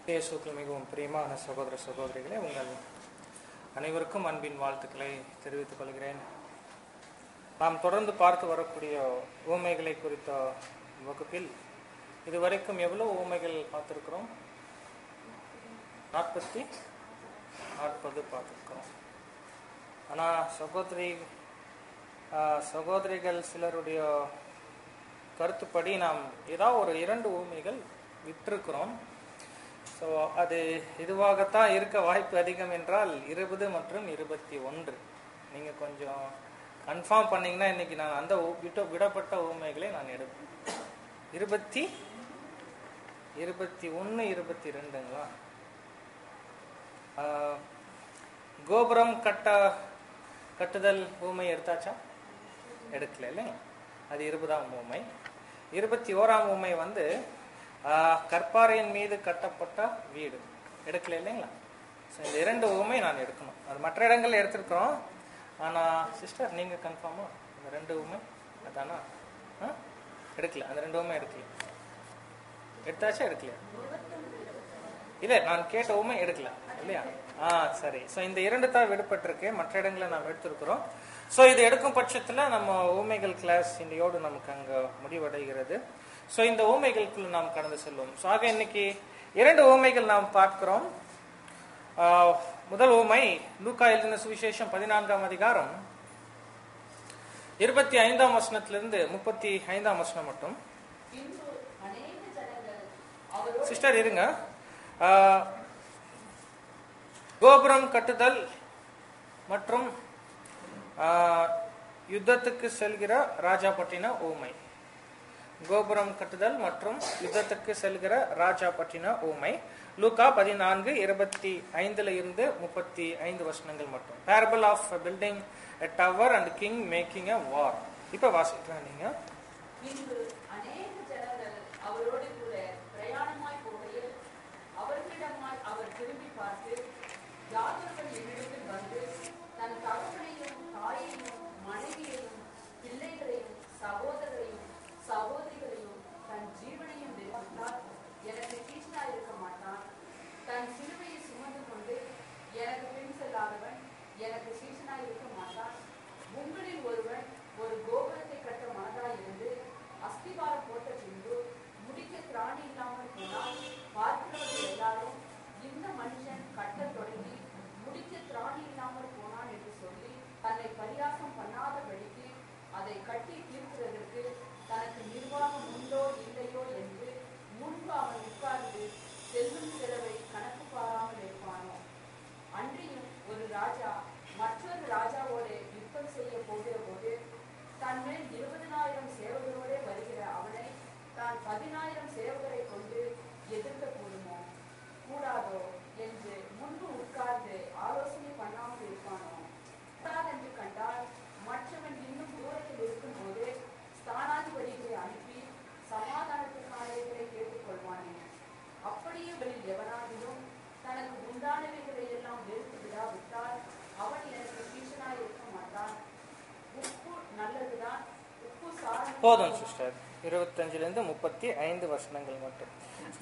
இயேசுக்கள் மிகவும் பிரியமான சகோதர சகோதரிகளே உங்கள் அனைவருக்கும் அன்பின் வாழ்த்துக்களை தெரிவித்துக் கொள்கிறேன் நாம் தொடர்ந்து பார்த்து வரக்கூடிய ஊமைகளை குறித்த வகுப்பில் இதுவரைக்கும் எவ்வளவு ஊமைகள் பார்த்துருக்கிறோம் நாற்பத்தி நாற்பது பார்த்துருக்கிறோம் ஆனால் சகோதரி ஆஹ், சகோதரிகள் சிலருடைய கருத்துப்படி நாம் ஏதாவது ஒரு இரண்டு ஊமைகள் விட்டிருக்கிறோம் ஸோ அது இதுவாகத்தான் இருக்க வாய்ப்பு அதிகம் என்றால் இருபது மற்றும் இருபத்தி ஒன்று நீங்கள் கொஞ்சம் கன்ஃபார்ம் பண்ணீங்கன்னா இன்னைக்கு நான் அந்த ஊ- விட்ட விடப்பட்ட ஊமைகளை நான் எடுப்பேன் இருபத்தி இருபத்தி ஒன்று இருபத்தி ரெண்டுங்களா ஆஹ், கோபுரம் கட்ட கட்டுதல் ஊமை எடுத்தாச்சா எடுக்கல இல்லைங்க அது இருபதாம் ஊமை இருபத்தி ஓராம் ஊமை வந்து ஆஹ், கற்பாறையின் மீது கட்டப்பட்ட வீடு எடுக்கல இல்லைங்களா ஸோ இந்த இரண்டு ஊமை நான் எடுக்கணும் அது மற்ற இடங்கள்ல எடுத்திருக்கிறோம் ஆனால் சிஸ்டர் நீங்கள் கன்ஃபார்மா இந்த ரெண்டு ஊமை அதானா ஆ எடுக்கல அந்த ரெண்டு ஊமை எடுக்கல எடுத்தாச்சா எடுக்கலையா இல்ல நான் கேட்ட உண்மை எடுக்கல இல்லையா ஆ சரி ஸோ இந்த இரண்டு தான் விடுபட்டிருக்கு மற்ற இடங்களை நாம் எடுத்திருக்கிறோம் ஸோ இது எடுக்கும் பட்சத்துல நம்ம ஊமைகள் கிளாஸ் இன்றையோடு நமக்கு அங்க முடிவடைகிறது ஸோ இந்த ஊமைகளுக்குள்ள நாம் கடந்து செல்வோம் ஸோ ஆக இன்னைக்கு இரண்டு ஊமைகள் நாம் பார்க்கிறோம் ஆ, முதல் ஊமை லூக்கா எழுதின சுவிசேஷம் பதினான்காம் அதிகாரம் இருபத்தி ஐந்தாம் வசனத்திலிருந்து முப்பத்தி ஐந்தாம் வசனம் மட்டும் பின்பு அநேக ஜனங்கள் அவரோடு சிஸ்டர் இருங்க ஆஹ், கோபுரம் கட்டுதல் மற்றும் ஆஹ், யுத்தத்துக்கு செல்கிற ராஜாப்பட்டின ஊமை கோபுரம் கட்டுதல் மற்றும் யுத்தத்துக்கு செல்கிற ராஜா பற்றின ஊமை லூகா பதினான்கு இருபத்தி ஐந்துல இருந்து முப்பத்தி ஐந்து வசனங்கள் மட்டும் parable of building a tower and king making a war இப்ப வாசிக்கலாம் நீங்க பின்பு அநேக ஜனங்கள் அவரோடு கூட பிரயாணமாய் போகையில் அவர்களிடமாய் அவர் திரும்பி பார்த்து யாதவர்கள் என்னிடத்தில் வந்து தன் தகவனையும் தாயையும் மனைவியையும் பிள்ளைகளையும் சகோதரரையும் சகோதரிகளையும் தன் ஜீவனையும் விரும்பினால் எனக்கு கீழ்ச்சியாக இருக்க மாட்டான் தன் சிலுவையை சுமந்து கொண்டு எனக்கு பின் செல்லாதவன் எனக்கு சீசனாய் இருக்க மாட்டான் உங்களில் ஒருவன் ஒரு கோபுரத்தை கட்ட மனதாய் இருந்து அஸ்திவாரம் போட்ட பின்பு முடிக்க திராணி இல்லாமல் போனால் பார்க்கிறவர்கள் எல்லாரும் இந்த மனுஷன் கட்டத் தொடங்கி முடிக்க திராணி இல்லாமல் போனான் என்று சொல்லி தன்னை பரியாசம் பண்ணாதபடிக்கு அதை கட்டி தீர்க்கிறதற்கு தனக்கு நிர்வாகம் உண்டோ இல்லையோ என்று முன்பு அவன் உட்கார்ந்து செல்லும் செலவை கணக்கு பாராமல் இருப்பானோ அன்றியும் ஒரு ராஜா மற்றொரு ராஜாவோடு யுத்தம் செய்ய போகிற போது தன் மேல் இருபதனாயிரம் சேவகரோடே வருகிற அவனை தான் பதினாயிரம் சேவகரை கொண்டு எதிர்க்க கூடுமோ கூடாதோ என்று முன்பு உட்கார்ந்து ஆலோசனை பண்ணாமல் இருப்பானோ கூடாது என்று கண்டால் மற்றவன் இன்னும் தூரத்தில் இருக்கும்போது ஸ்தானாதிபதிகளை அனுப்பி சமாதானத்துக்கானவைகளை கேட்டுக்கொள்வானே அப்படியே இவரில் எவனாகிலும் தனக்கு உண்டானவைகளை எல்லாம் வெறுத்து விடாவிட்டால் அவன் எனக்கு கீழ்ச்சனாய் இருக்க மாட்டான் உப்பு நல்லதுதான் உப்பு சாரம் போதும் சிஸ்டர் இருபத்தஞ்சுல இருந்து முப்பத்தி ஐந்து வசனங்கள் மட்டும்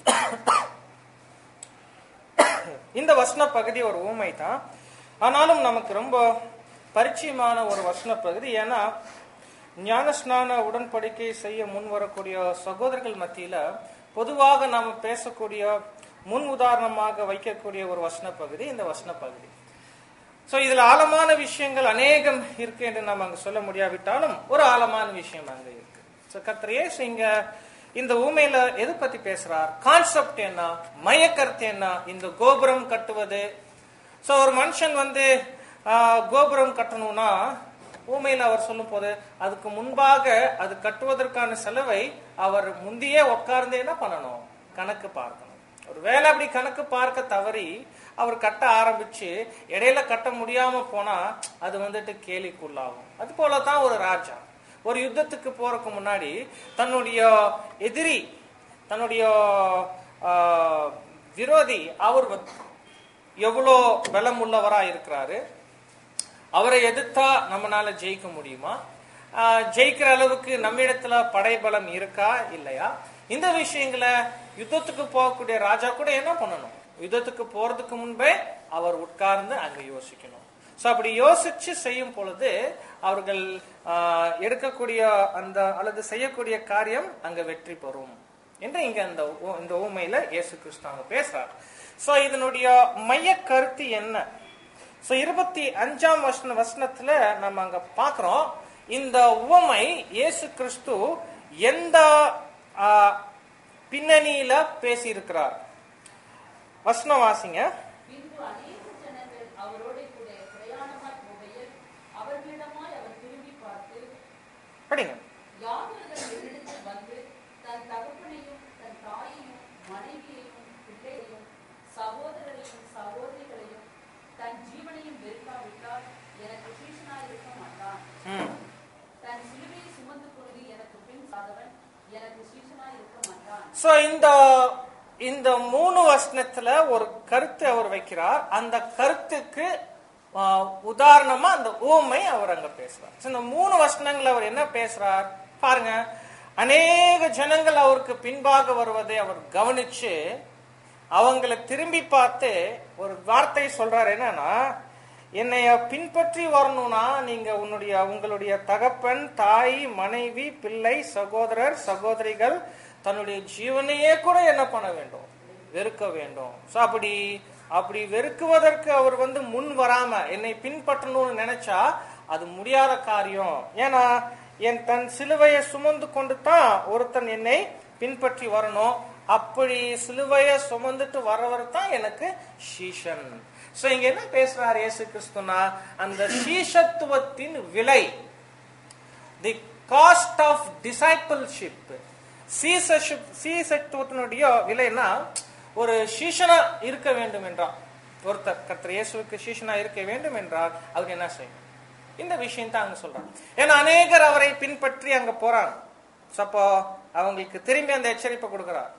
இந்த வசன பகுதி ஒரு ஊமை தான் ஆனாலும் நமக்கு ரொம்ப பரிச்சயமான ஒரு வசன பகுதி ஏன்னா ஞானஸ்நான உடன்படிக்கை செய்ய முன் வரக்கூடிய சகோதரர்கள் மத்தியில பொதுவாக நாம பேசக்கூடிய முன் உதாரணமாக வைக்கக்கூடிய ஒரு வசன பகுதி இந்த வசன பகுதி சோ இதுல ஆழமான விஷயங்கள் அநேகம் இருக்கு என்று நம்ம அங்க சொல்ல முடியாவிட்டாலும் ஒரு ஆழமான விஷயம் அங்க இருக்கு சோ கத்திரையே இங்க இந்த ஊமையில எது பத்தி பேசுறார் கான்செப்ட் என்ன மையக்கருத்து என்ன இந்த கோபுரம் கட்டுவது சோ ஒரு மனுஷன் வந்து ஆஹ், கோபுரம் கட்டணும்னா ஊமையில அவர் சொல்லும் போது அதுக்கு முன்பாக அது கட்டுவதற்கான செலவை அவர் முந்தையே உட்கார்ந்து என்ன பண்ணணும் கணக்கு பார்க்கணும் ஒரு வேலை அப்படி கணக்கு பார்க்க தவறி அவர் கட்ட ஆரம்பிச்சு இடையில கட்ட முடியாம போனா அது வந்துட்டு கேலிக்குள்ளாகும் அது போலதான் ஒரு ராஜா ஒரு யுத்தத்துக்கு போறதுக்கு முன்னாடி தன்னுடைய எதிரி தன்னுடைய ஆஹ், விரோதி அவர் வந்து எவ்வளோ பலம் உள்ளவரா இருக்கிறாரு அவரை எதிர்த்தா நம்மனால ஜெயிக்க முடியுமா ஆஹ், ஜெயிக்கிற அளவுக்கு நம்மிடத்துல படைபலம் இருக்கா இல்லையா இந்த விஷயங்களை யுத்தத்துக்கு போகக்கூடிய ராஜா கூட என்ன பண்ணணும் யுத்தத்துக்கு போறதுக்கு முன்பே அவர் உட்கார்ந்து அங்க யோசிக்கணும் சோ அப்படி யோசிச்சு செய்யும் பொழுது அவர்கள் ஆஹ், எடுக்கக்கூடிய அந்த அல்லது செய்யக்கூடிய காரியம் அங்க வெற்றி பெறும் என்று இங்க அந்த ஊ- இந்த ஊமையில இயேசு கிறிஸ்து அங்க பேசுறார் சோ இதனுடைய மைய கருத்து என்ன சோ இருபத்தி அஞ்சாம் வசன வசனத்துல நம்ம அங்க பாக்குறோம் இந்த உவமை இயேசு கிறிஸ்து எந்த ஆ, பின்னணியில பேசியிருக்கிறார் வசனம் வாசிங்க பின்பு அநேக ஜனங்கள் அவரோடே கூட பிரயாணமாய் போகையில் அவர்களிடமாய் அவர் திரும்பி பார்த்து படிங்க யாதொருவன் என்னிடத்தில் வந்து தன் தகப்பனையும் தன் தாயையும் மனைவியையும் பிள்ளையையும் சகோதரரையும் சகோதரிகளையும் தன் ஜீவனையும் வெறுக்காவிட்டால் எனக்கு சீஷனாய் இருக்க மாட்டான் ம். தன் சிலுவையை சுமந்து கொண்டு எனக்கு பின் சாதவன் எனக்கு சீஷனாய் இருக்க மாட்டான் சோ இந்த இந்த மூணு வசனத்துல ஒரு கருத்து அவர் வைக்கிறார் அந்த கருத்துக்கு ஆ, உதாரணமா அந்த ஊமை அவர் அங்க பேசுறார் So, இந்த மூணு வசனங்கள் அவர் என்ன பேசுறார் பாருங்க அநேக ஜனங்கள் அவருக்கு பின்பாக வருவதை அவர் கவனிச்சு அவங்கள திரும்பி பார்த்து ஒரு வார்த்தை சொல்றாரு என்னன்னா என்னைய பின்பற்றி வரணும்னா நீங்க உன்னுடைய உங்களுடைய தகப்பன் தாய் மனைவி பிள்ளை சகோதரர் சகோதரிகள் தன்னுடைய ஜீவனையே கூட என்ன பண்ண வேண்டும் வெறுக்க வேண்டும் So, அப்படி அப்படி வெறுக்குவதற்கு அவர் வந்து முன் வராம என்னை பின்பற்றணும்னு நினைச்சா அது முடியாத காரியம் ஏன்னா என் தன் சிலுவையை சுமந்து கொண்டு தான் ஒருத்தன் என்னை பின்பற்றி வரணும் அப்படி சிலுவையை சுமந்துட்டு வரவர் தான் எனக்கு சீஷன் சோ இங்க என்ன பேசுறாரு இயேசு கிறிஸ்துனா அந்த சீஷத்துவத்தின் விலை தி காஸ்ட் ஆஃப் டிசைபிள்ஷிப் சீசஷிப் சீசத்துவத்தினுடைய விலைன்னா ஒரு சீஷனா இருக்க வேண்டும் என்றால் ஒருத்தர் கர்த்தர் இயேசுவுக்கு சீஷனா இருக்க வேண்டும் என்றால் அவர் என்ன செய்யணும் இந்த விஷயம் தான் அங்க சொல்றாங்க ஏன்னா அநேகர் அவரை பின்பற்றி அங்க போறாங்க So, அப்போ அவங்களுக்கு திரும்பி அந்த எச்சரிப்பை கொடுக்கிறார்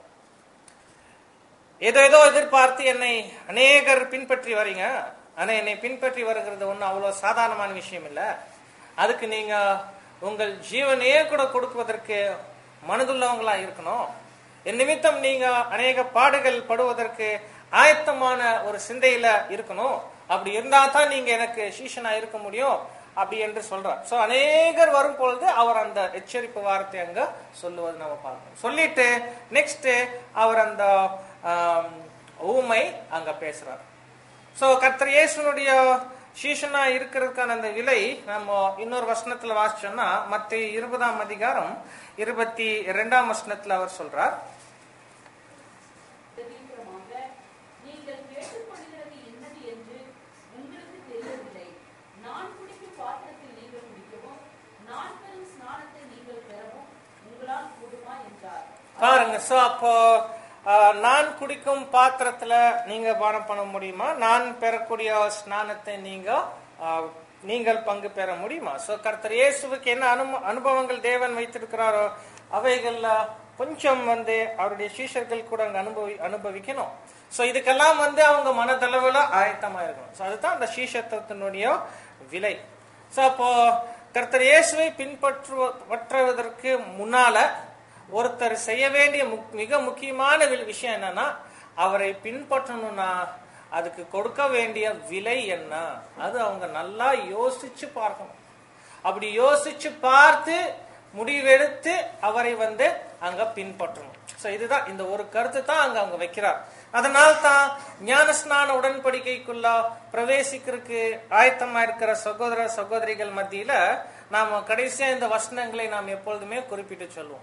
ஏதோ ஏதோ எதிர்பார்த்து என்னை அநேகர் பின்பற்றி வரீங்க ஆனா என்னை பின்பற்றி வருகிறது ஒன்றும் அவ்வளவு சாதாரணமான விஷயம் இல்ல அதுக்கு நீங்க உங்கள் ஜீவனையே கூட கொடுப்பதற்கு மனதுள்ளவங்களா இருக்கணும் என் நிமித்தம் நீங்க அநேக பாடுகள் படுவதற்கு ஆயத்தமான ஒரு சிந்தையில இருக்கணும் அப்படி இருந்தா தான் நீங்க எனக்கு சீஷனா இருக்க முடியும் அப்படி என்று சொல்றார் சோ அநேகர் வரும் பொழுது அவர் அந்த எச்சரிப்பு வார்த்தை அங்க சொல்லுவது நம்ம பார்க்கணும் சொல்லிட்டு நெக்ஸ்ட் அவர் அந்த ஆம், ஊமை அங்க பேசுறார் சோ கர்த்தர் இயேசுனுடைய சீஷனா இருக்கிறதுக்கான அந்த விலை நம்ம இன்னொரு வசனத்துல வாசிச்சோம்னா மத்த இருபதாம் அதிகாரம் இருபத்தி இரண்டாம் வசனத்துல அவர் சொல்றார் தீவிரமாக நீங்கள் கேட்டுக்கொள்கிறது என்னது என்று உங்களுக்கு தெரியவில்லை நான் குடிக்கும் பாத்திரத்தில் நீங்கள் குடிக்கவும் நான் பெறும் ஸ்நானத்தை நீங்கள் பெறவும் உங்களால் கூடுமா என்றார் பாருங்க சோ அப்போ ஆ, நான் குடிக்கும் பாத்திரத்துல நீங்க பானம் பண்ண முடியுமா நான் பெறக்கூடிய ஸ்நானத்தை நீங்க ஆ, நீங்கள் பங்கு பெற முடியுமா சோ கர்த்தர் இயேசுவுக்கு என்ன அனும அனுபவங்கள் தேவன் வைத்திருக்கிறாரோ அவைகள்ல கொஞ்சம் வந்து அவருடைய சீஷர்கள் கூட அங்க அனுபவி அனுபவிக்கணும் சோ இதுக்கெல்லாம் வந்து அவங்க மனதளவுல ஆயத்தமா இருக்கணும் சோ அதுதான் அந்த சீஷத்துவத்தினுடைய விலை சோ அப்போ கர்த்தர் இயேசுவை பின்பற்றுவதற்கு முன்னால ஒருத்தர் செய்ய வேண்டிய முக்- மிக முக்கியமான வி- விஷயம் என்னன்னா அவரை பின்பற்றணும்னா அதுக்கு கொடுக்க வேண்டிய விலை என்ன அது அவங்க நல்லா யோசிச்சு பார்க்கணும் அப்படி யோசிச்சு பார்த்து முடிவெடுத்து அவரை வந்து அங்க பின்பற்றணும் சோ இதுதான் இந்த ஒரு கருத்து தான் அங்க அவங்க வைக்கிறார் அதனால தான் ஞானஸ்நான உடன்படிக்கைக்குள்ள பிரவேசிக்கிறதுக்கு ஆயத்தமா இருக்கிற சகோதர சகோதரிகள் மத்தியில நாம கடைசியா இந்த வசனங்களை நாம் எப்பொழுதுமே குறிப்பிட்டு சொல்லுவோம்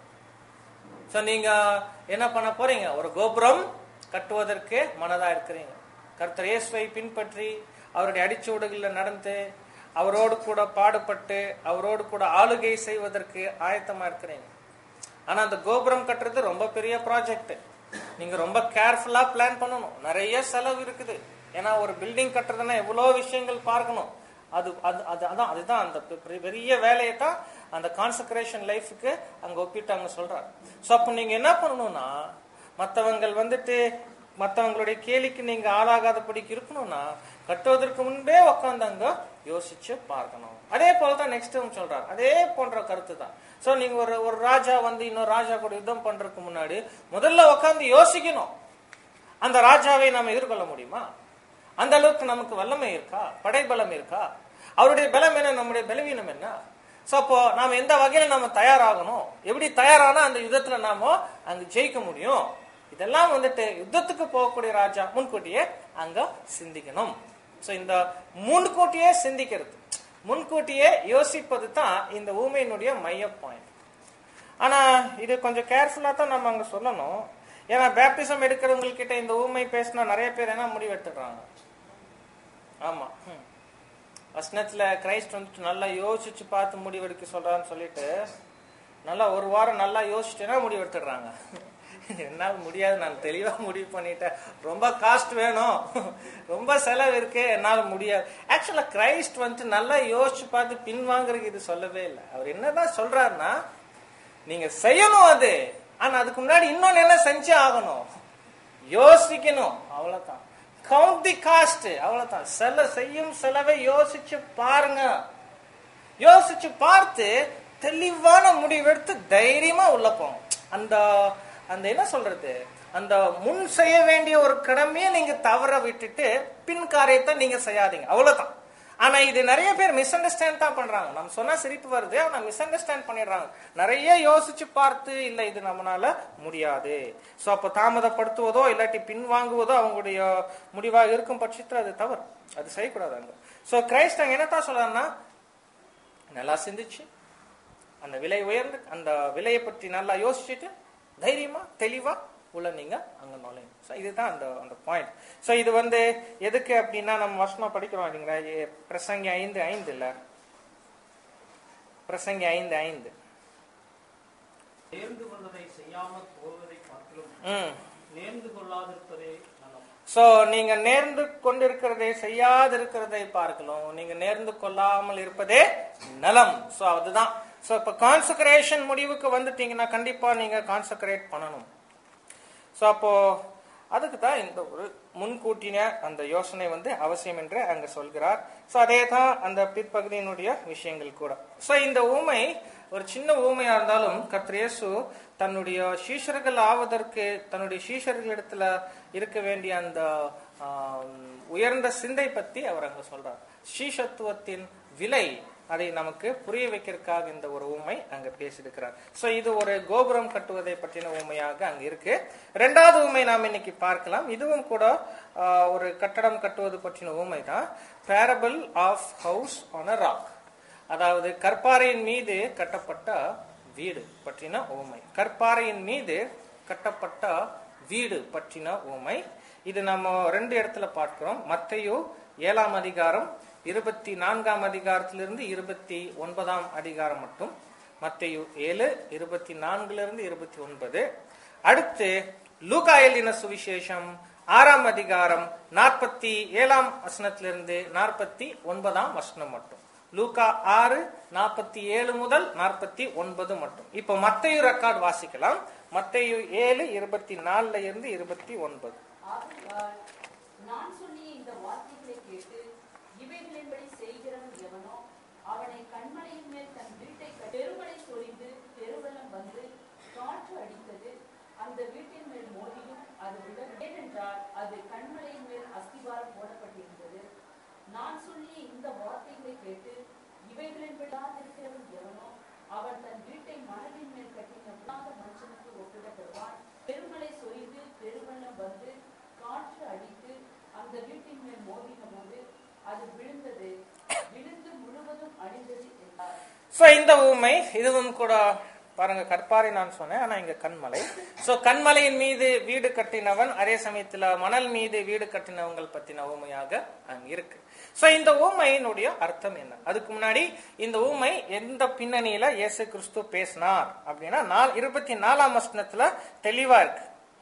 சோ நீங்க என்ன பண்ண போறீங்க ஒரு கோபுரம் கட்டுவதற்கு மனதா இருக்கிறீங்க கர்த்தர் இயேசுவை பின்பற்றி அவருடைய அடிச்சுவடுகளில் நடந்து அவரோடு கூட பாடுபட்டு அவரோடு கூட ஆளுகை செய்வதற்கு ஆயத்தமா இருக்கிறீங்க ஆனா அந்த கோபுரம் கட்டுறது ரொம்ப பெரிய ப்ராஜெக்ட் நீங்க ரொம்ப கேர்ஃபுல்லா பிளான் பண்ணணும் நிறைய செலவு இருக்குது ஏன்னா ஒரு பில்டிங் கட்டுறதுன்னா எவ்வளவு விஷயங்கள் பார்க்கணும் அது அது அது அதான் அதுதான் அந்த பெ- பெரிய- பெரிய வேலையை தான் அந்த கான்சக்ரேஷன் லைஃபுக்கு அங்க ஒப்பிட்டு அங்க சொல்றாரு ஸோ அப்போ நீங்க என்ன பண்ணணும்னா மற்றவங்கள் வந்துட்டு மற்றவங்களுடைய கேலிக்கு நீங்க ஆளாகாதபடிக்கு இருக்கணும்னா கட்டுவதற்கு முன்பே உட்காந்து அங்க யோசிச்சு பார்க்கணும் அதே போல தான் நெக்ஸ்ட் சொல்றாரு அதே போன்ற கருத்து தான் சோ நீங்க ஒரு ஒரு ராஜா வந்து இன்னொரு ராஜா கூட யுத்தம் பண்றதுக்கு முன்னாடி முதல்ல உட்காந்து யோசிக்கணும் அந்த ராஜாவை நாம் எதிர்கொள்ள முடியுமா அந்த அளவுக்கு நமக்கு வல்லமை இருக்கா படைபலம் இருக்கா அவருடைய பலம் என்ன நம்முடைய பலவீனம் என்ன சோ அப்போ நாம எந்த வகையில நாம தயாராகணும் எப்படி தயாரானா அந்த யுத்தத்துல நாம அங்க ஜெயிக்க முடியும் இதெல்லாம் வந்துட்டு யுத்தத்துக்கு போகக்கூடிய ராஜா முன்கூட்டியே அங்க சிந்திக்கணும் சோ இந்த முன்கூட்டியே சிந்திக்கிறது முன்கூட்டியே யோசிப்பது தான் இந்த ஊமையினுடைய மைய பாயிண்ட் ஆனா இது கொஞ்சம் கேர்ஃபுல்லா தான் நம்ம அங்க சொல்லணும் ஏன்னா பேப்டிசம் எடுக்கிறவங்ககிட்ட இந்த ஊமை பேசினா நிறைய பேர் என்ன முடிவு எடுத்துடுறாங்க ஆமா ம். வசனத்துல கிரைஸ்ட் வந்துட்டு நல்லா யோசிச்சு பார்த்து முடிவெடுக்க சொல்றான்னு சொல்லிட்டு நல்லா ஒரு வாரம் நல்லா யோசிச்சுட்டேன்னா முடிவு எடுத்துடுறாங்க என்னால் முடியாது நான் தெளிவா முடிவு பண்ணிட்டேன் ரொம்ப காஸ்ட் வேணும் ரொம்ப செலவு இருக்கு என்னால் முடியாது ஆக்சுவலா கிரைஸ்ட் வந்துட்டு நல்லா யோசிச்சு பார்த்து பின்வாங்குறதுக்கு இது சொல்லவே இல்லை அவர் என்னதான் சொல்றாருன்னா நீங்க செய்யணும் அது ஆனா அதுக்கு முன்னாடி இன்னொன்னு என்ன செஞ்சே ஆகணும் யோசிக்கணும் அவ்வளவுதான் கவுண்ட் தி காஸ்ட் அவ்வளவுதான் செல செய்யும் செலவை யோசிச்சு பாருங்க யோசிச்சு பார்த்து தெளிவான முடிவெடுத்து தைரியமா உள்ள போங்க அந்த அந்த என்ன சொல்றது அந்த முன் செய்ய வேண்டிய ஒரு கடமையை நீங்க தவற விட்டுட்டு பின் காரியத்தை நீங்க செய்யாதீங்க அவ்வளவுதான் ஆனா இது நிறைய பேர் மிஸ் அண்டர்ஸ்டாண்ட் தான் பண்றாங்க நம்ம சொன்னா சிரிப்பு வருது ஆனா மிஸ் அண்டர்ஸ்டாண்ட் பண்ணிடுறாங்க நிறைய யோசிச்சு பார்த்து இல்ல இது நம்மளால முடியாது சோ அப்ப தாமதப்படுத்துவதோ இல்லாட்டி பின்வாங்குவதோ அவங்களுடைய முடிவா இருக்கும் பட்சத்துல அது தவறு அது செய்யக்கூடாது அங்க சோ கிரைஸ்ட் அங்க என்னத்தான் சொல்றாருன்னா நல்லா சிந்திச்சு அந்த விலை உயர்ந்து அந்த விலையை பற்றி நல்லா யோசிச்சுட்டு தைரியமா தெளிவா உள்ள நீங்க அங்க நுழையும் ஸோ இதுதான் அந்த அந்த பாயிண்ட் ஸோ இது வந்து எதுக்கு அப்படின்னா நம்ம வசனம் படிக்கிறோம் இல்லைங்களா ஏ- பிரசங்கி ஐந்து ஐந்து இல்ல பிரசங்கி ஐந்து ஐந்து நேர்ந்து கொண்டதை செய்யாமல் போவதை பார்க்கிலும் ம் நேர்ந்து கொள்ளாதிருப்பதே நலம் சோ நீங்க நேர்ந்து கொண்டிருக்கிறதை செய்யாதிருக்கிறதை பார்க்கலாம் நீங்க நேர்ந்து கொள்ளாமல் இருப்பதே நலம் சோ அதுதான் சோ இப்ப கான்சக்ரேஷன் முடிவுக்கு வந்துட்டீங்கன்னா கண்டிப்பா நீங்க கான்சக்ரேட் பண்ணணும் சோ அப்போ அதுக்கு தான் இந்த ஒரு முன்கூட்டின அந்த யோசனை வந்து அவசியம் என்று அங்க சொல்கிறார் சோ அதே தான் அந்த பிற்பகுதியினுடைய விஷயங்கள் கூட சோ இந்த ஊமை ஒரு சின்ன ஊமையா இருந்தாலும் கர்த்தர் இயேசு தன்னுடைய சீஷர்கள் ஆவதற்கு தன்னுடைய சீஷர்களிடத்துல இருக்க வேண்டிய அந்த ஆம், உயர்ந்த சிந்தை பத்தி அவர் அங்க சொல்றார் சீஷத்துவத்தின் விலை அதை நமக்கு புரிய வைக்கிறதுக்காக இந்த ஒரு ஊமை அங்க பேசியிருக்கிறார் சோ இது ஒரு கோபுரம் கட்டுவதை பற்றின ஊமையாக அங்க இருக்கு ரெண்டாவது ஊமை நாம் இன்னைக்கு பார்க்கலாம் இதுவும் கூட ஆஹ், ஒரு கட்டடம் கட்டுவது பற்றின ஊமை தான் parable of house on a rock அதாவது கற்பாறையின் மீது கட்டப்பட்ட வீடு பற்றின ஊமை கற்பாறையின் மீது கட்டப்பட்ட வீடு பற்றின ஊமை இது நம்ம ரெண்டு இடத்துல பார்க்கிறோம் மத்தையோ ஏழாம் அதிகாரம் இருபத்தி நான்காம் அதிகாரத்திலிருந்து இருபத்தி ஒன்பதாம் அதிகாரம் மட்டும் மத்தையு ஏழு இருபத்தி நான்குல இருந்து இருபத்தி ஒன்பது அடுத்து லூகா எழுதின சுவிசேஷம் ஆறாம் அதிகாரம் நாற்பத்தி ஏழாம் வசனத்திலிருந்து நாற்பத்தி ஒன்பதாம் வசனம் மட்டும் லூகா ஆறு நாற்பத்தி ஏழு முதல் நாற்பத்தி ஒன்பது மட்டும் இப்போ மத்தையு ரெக்கார்ட் வாசிக்கலாம் மத்தையு ஏழு இருபத்தி நாலுல இருந்து இருபத்தி ஒன்பது ஆகையால் நான் சொல்லிய இந்த வார்த்தைகளை கேட்டு இவைகளின்படி செய்கிறவன் எவனோ அவனை கண்மலையின் மேல் தன் வீட்டை கட்டி- பெருமழை சொரிந்து பெருவெள்ளம் வந்து காற்று அடித்தது அந்த வீட்டின் மேல் மோதியும் அது விட ஏனென்றால் அது கண்மலையின் மேல் அஸ்திவாரம் போடப்பட்டிருந்தது நான் சொல்லிய இந்த வார்த்தைகளை கேட்டு இவைகளின்படி இருக்கிறவன் எவனோ அவன் தன் வீட்டை மணலின் மேல் கட்டின புறாத மனுஷனுக்கு ஒப்பிடப்படுவான் பெருமழை சொரிந்து பெருவெள்ளம் வந்து காற்று அடித்து அந்த வீட்டின் மேல் மோதின போது அது விழுந்தது விழுந்து முழுவதும் அழிந்தது என்றார் சோ இந்த ஊமை இதுவும் கூட பாருங்க கற்பாறை நான் சொன்னேன் ஆனா இங்க கண்மலை சோ கண்மலையின் மீது வீடு கட்டினவன் அதே சமயத்துல மணல் மீது வீடு கட்டினவங்கள் பத்தின ஊமையாக அங்க இருக்கு சோ இந்த ஊமையினுடைய அர்த்தம் என்ன அதுக்கு முன்னாடி இந்த ஊமை எந்த பின்னணியில இயேசு கிறிஸ்து பேசினார் அப்படின்னா நால் இருபத்தி நாலாம் வசனத்துல தெளிவா இருக்கு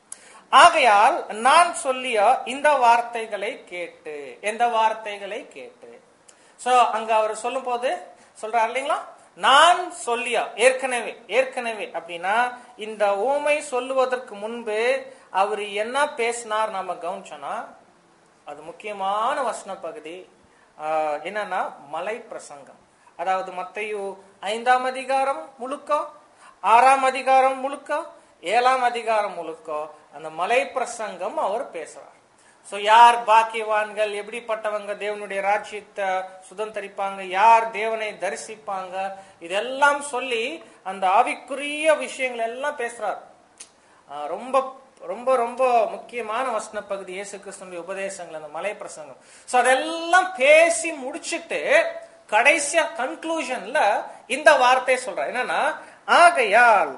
ஆகையால் நான் சொல்லிய இந்த வார்த்தைகளை கேட்டு எந்த வார்த்தைகளை கேட்டு சோ அங்க அவர் சொல்லும் போது சொல்றார் இல்லைங்களா நான் சொல்லிய ஏற்கனவே ஏற்கனவே அப்படின்னா இந்த ஊமை சொல்லுவதற்கு முன்பு அவர் என்ன பேசினார் நாம கவனிச்சோன்னா அது முக்கியமான வசன பகுதி ஆஹ், என்னன்னா மலை பிரசங்கம் அதாவது மத்தையு ஐந்தாம் அதிகாரம் முழுக்க ஆறாம் அதிகாரம் முழுக்க ஏழாம் அதிகாரம் முழுக்க அந்த மலை பிரசங்கம் அவர் பேசுறார் சோ யார் பாக்கியவான்கள் எப்படிப்பட்டவங்க தேவனுடைய ராஜ்யத்தை சுதந்திரிப்பாங்க யார் தேவனை தரிசிப்பாங்க இதெல்லாம் சொல்லி அந்த ஆவிக்குரிய விஷயங்கள் எல்லாம் பேசுறார் ஆஹ் ரொம்ப ரொம்ப ரொம்ப முக்கியமான வசன பகுதி இயேசு கிறிஸ்துடைய உபதேசங்கள் அந்த மலை பிரசங்கம் சோ அதெல்லாம் பேசி முடிச்சிட்டு கடைசியா கன்க்ளூஷன்ல இந்த வார்த்தை சொல்ற என்னன்னா ஆகையால்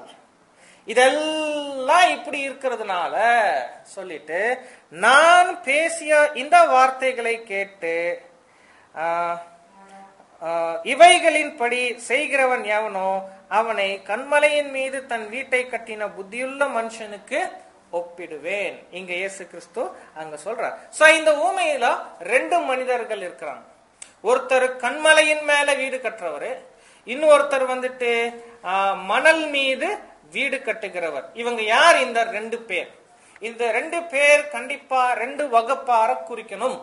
இதெல்லாம் இப்படி இருக்கிறதுனால சொல்லிட்டு நான் பேசிய இந்த வார்த்தைகளை கேட்டு ஆஹ், ஆஹ், இவைகளின்படி செய்கிறவன் எவனோ அவனை கண்மலையின் மீது தன் வீட்டை கட்டின புத்தியுள்ள மனுஷனுக்கு ஒப்பிடுவேன் இங்க இயேசு கிறிஸ்து அங்க சொல்றார் சோ இந்த ஊமையில ரெண்டு மனிதர்கள் இருக்கிறாங்க ஒருத்தர் கண்மலையின் மேல வீடு கட்டுறவரு இன்னொருத்தர் வந்துட்டு ஆஹ், மணல் மீது வீடு கட்டுகிறவர் இவங்க யார் இந்த ரெண்டு பேர் இந்த ரெண்டு பேர் கண்டிப்பா ரெண்டு வகுப்பார குறிக்கணும்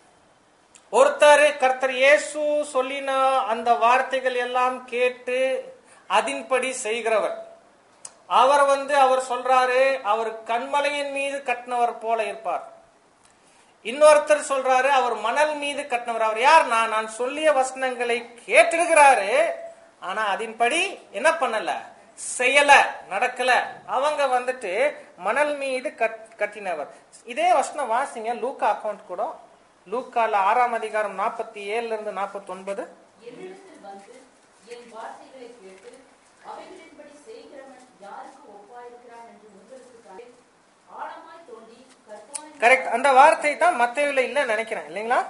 ஒருத்தர் கர்த்தர் இயேசு சொல்லின அந்த வார்த்தைகள் எல்லாம் கேட்டு அதின்படி செய்கிறவர் அவர் வந்து அவர் சொல்றாரு அவர் கண்மலையின் மீது கட்டினவர் போல இருப்பார் இன்னொருத்தர் சொல்றாரு அவர் மணல் மீது கட்டினவர் அவர் யார் நான் நான் சொல்லிய வசனங்களை கேட்டிருக்கிறாரு ஆனா அதின்படி என்ன பண்ணல செய்யல நடக்கல அவங்க வந்துட்டு மணல் மீது கட்- கட்டினவர் இதே வசனம் வாசிங்க லூக்கா அக்கவுண்ட் கூட லூக்கால ஆறாம் அதிகாரம் நாற்பத்தி ஏழுல இருந்து நாற்பத்தி ஒன்பது என்னிடத்தில் வந்து என் வார்த்தைகளை கேட்டு அவைகளின்படி செய்கிறவன் யாருக்கு ஒப்பாயிருக்கிறான் என்று உங்களுக்கு காட்டி, ஆழமாய் தோண்டி கற்பானை கரெக்ட் அந்த வார்த்தை தான் மத்தையில இல்ல நினைக்கிறேன் இல்லைங்களா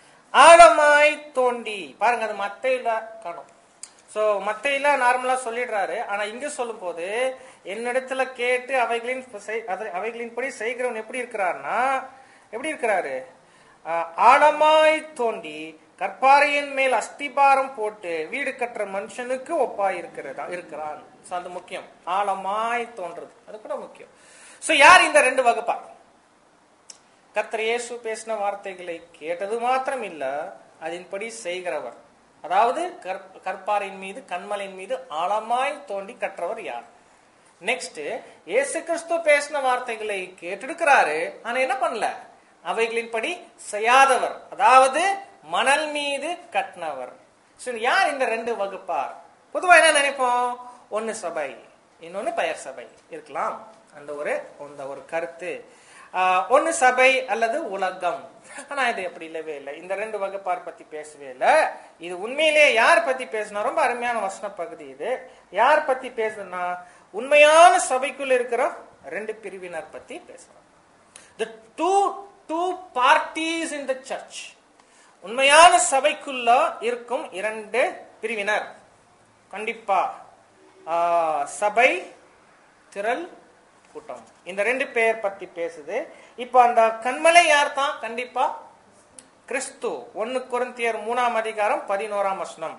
ஆழமாய் தோண்டி பாருங்க அது மத்தையில காணும் சோ மத்தையில நார்மலா சொல்லிடுறாரு ஆனா இங்க சொல்லும் போது என்னிடத்துல கேட்டு அவைகளின் செய்- அதை- அவைகளின்படி செய்கிறவன் எப்படி இருக்கிறார்னா எப்படி இருக்கிறாரு ஆஹ், ஆழமாய் தோண்டி கற்பாறையின் மேல் அஸ்திபாரம் போட்டு வீடு கட்டுற மனுஷனுக்கு ஒப்பாய் இருக்கிறதா இருக்கிறான் சோ அது முக்கியம் ஆழமாய் தோன்றது அது கூட முக்கியம் சோ யார் இந்த ரெண்டு வகுப்பா கர்த்தர் இயேசு பேசின வார்த்தைகளை கேட்டது மாத்திரம் இல்ல அதன்படி செய்கிறவர் அதாவது கற்- கற்பாரின் மீது கண்மலையின் மீது ஆழமாய் தோண்டி கற்றவர் யார் நெக்ஸ்ட் இயேசு கிறிஸ்து பேசின வார்த்தைகளை கேட்டிருக்கிறாரு ஆனா என்ன பண்ணல அவைகளின்படி செய்யாதவர் அதாவது மணல் மீது கட்டினவர் சரி, யார் இந்த ரெண்டு வகுப்பார் பொதுவா என்ன நினைப்போம் ஒன்னு சபை இன்னொன்னு பெயர் சபை இருக்கலாம் அந்த ஒரு அந்த ஒரு கருத்து ஆஹ், ஒன்னு சபை அல்லது உலகம் ஆனா இது எப்படி இல்லவே இல்லை இந்த ரெண்டு வகுப்பார் பத்தி பேசவே இல்லை இது உண்மையிலேயே யார் பத்தி பேசினா ரொம்ப அருமையான வசன பகுதி இது யார் பத்தி பேசுனா உண்மையான சபைக்குள்ள இருக்கிற ரெண்டு பிரிவினர் பத்தி பேசுறோம் the two two parties in the church உண்மையான சபைக்குள்ள இருக்கும் இரண்டு பிரிவினர் கண்டிப்பா ஆ, சபை திரள் கூட்டம் இந்த ரெண்டு பேர் பத்தி பேசுது இப்போ அந்த கண்மலை யார் தான் கண்டிப்பா கிறிஸ்து ஒன்னு குருந்தியர் மூணாம் அதிகாரம் பதினோராம் வசனம்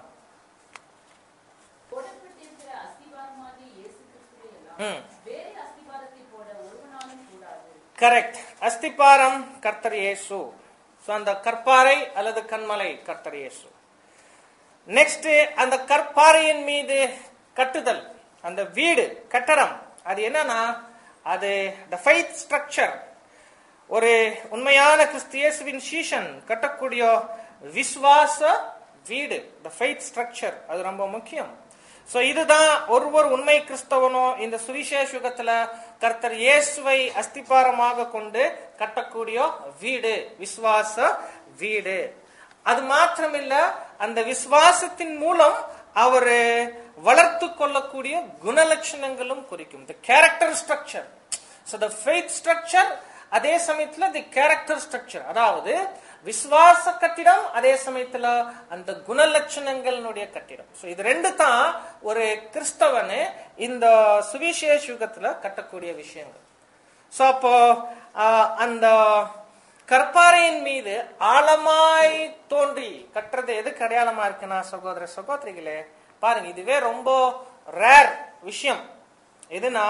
போடப்பட்டிருக்கிற அஸ்திபாரமாகிய இயேசு கிறிஸ்துவை எல்லாம் ம். வேறு அஸ்திபாரத்தை போட ஒருவனாலும் கூடாது கரெக்ட் அஸ்திபாரம் கர்த்தர் இயேசு So, அந்த கற்பாறை அல்லது கண்மலை கர்த்தர் இயேசு நெக்ஸ்ட் அந்த கற்பாறையின் மீது கட்டுதல் அந்த வீடு கட்டடம் அது என்னன்னா அது த ஃபைத் ஸ்ட்ரக்சர் ஒரு உண்மையான கிறிஸ்து இயேசுவின் சீஷன் கட்டக்கூடிய விசுவாச வீடு த ஃபைத் ஸ்ட்ரக்சர் அது ரொம்ப முக்கியம் சோ இதுதான் ஒருவர் உண்மை கிறிஸ்தவனோ இந்த சுவிசேஷ யுகத்துல கர்த்தர் இயேசுவை அஸ்திபாரமாக கொண்டு கட்டக்கூடிய வீடு விசுவாச வீடு அது மாத்திரமில்ல அந்த விசுவாசத்தின் மூலம் அவர் வளர்த்து கொள்ளக்கூடிய குணலட்சணங்களும் குறிக்கும் the character structure so the faith structure அதே சமயத்துல தி கேரக்டர் ஸ்ட்ரக்சர் அதாவது விசுவாச கட்டிடம் அதே சமயத்துல அந்த குணலட்சணங்களுடைய கட்டிடம் ஸோ இது ரெண்டு தான் ஒரு கிறிஸ்தவனு இந்த சுவிசேஷ யுகத்துல கட்டக்கூடிய விஷயங்கள் ஸோ அப்போ ஆஹ், அந்த கற்பாறையின் மீது ஆழமாய் தோன்றி கட்டுறது எதுக்கு அடையாளமா இருக்குன்னா சகோதர சகோதரிகளே பாருங்க இதுவே ரொம்ப ரேர் விஷயம் எதுனா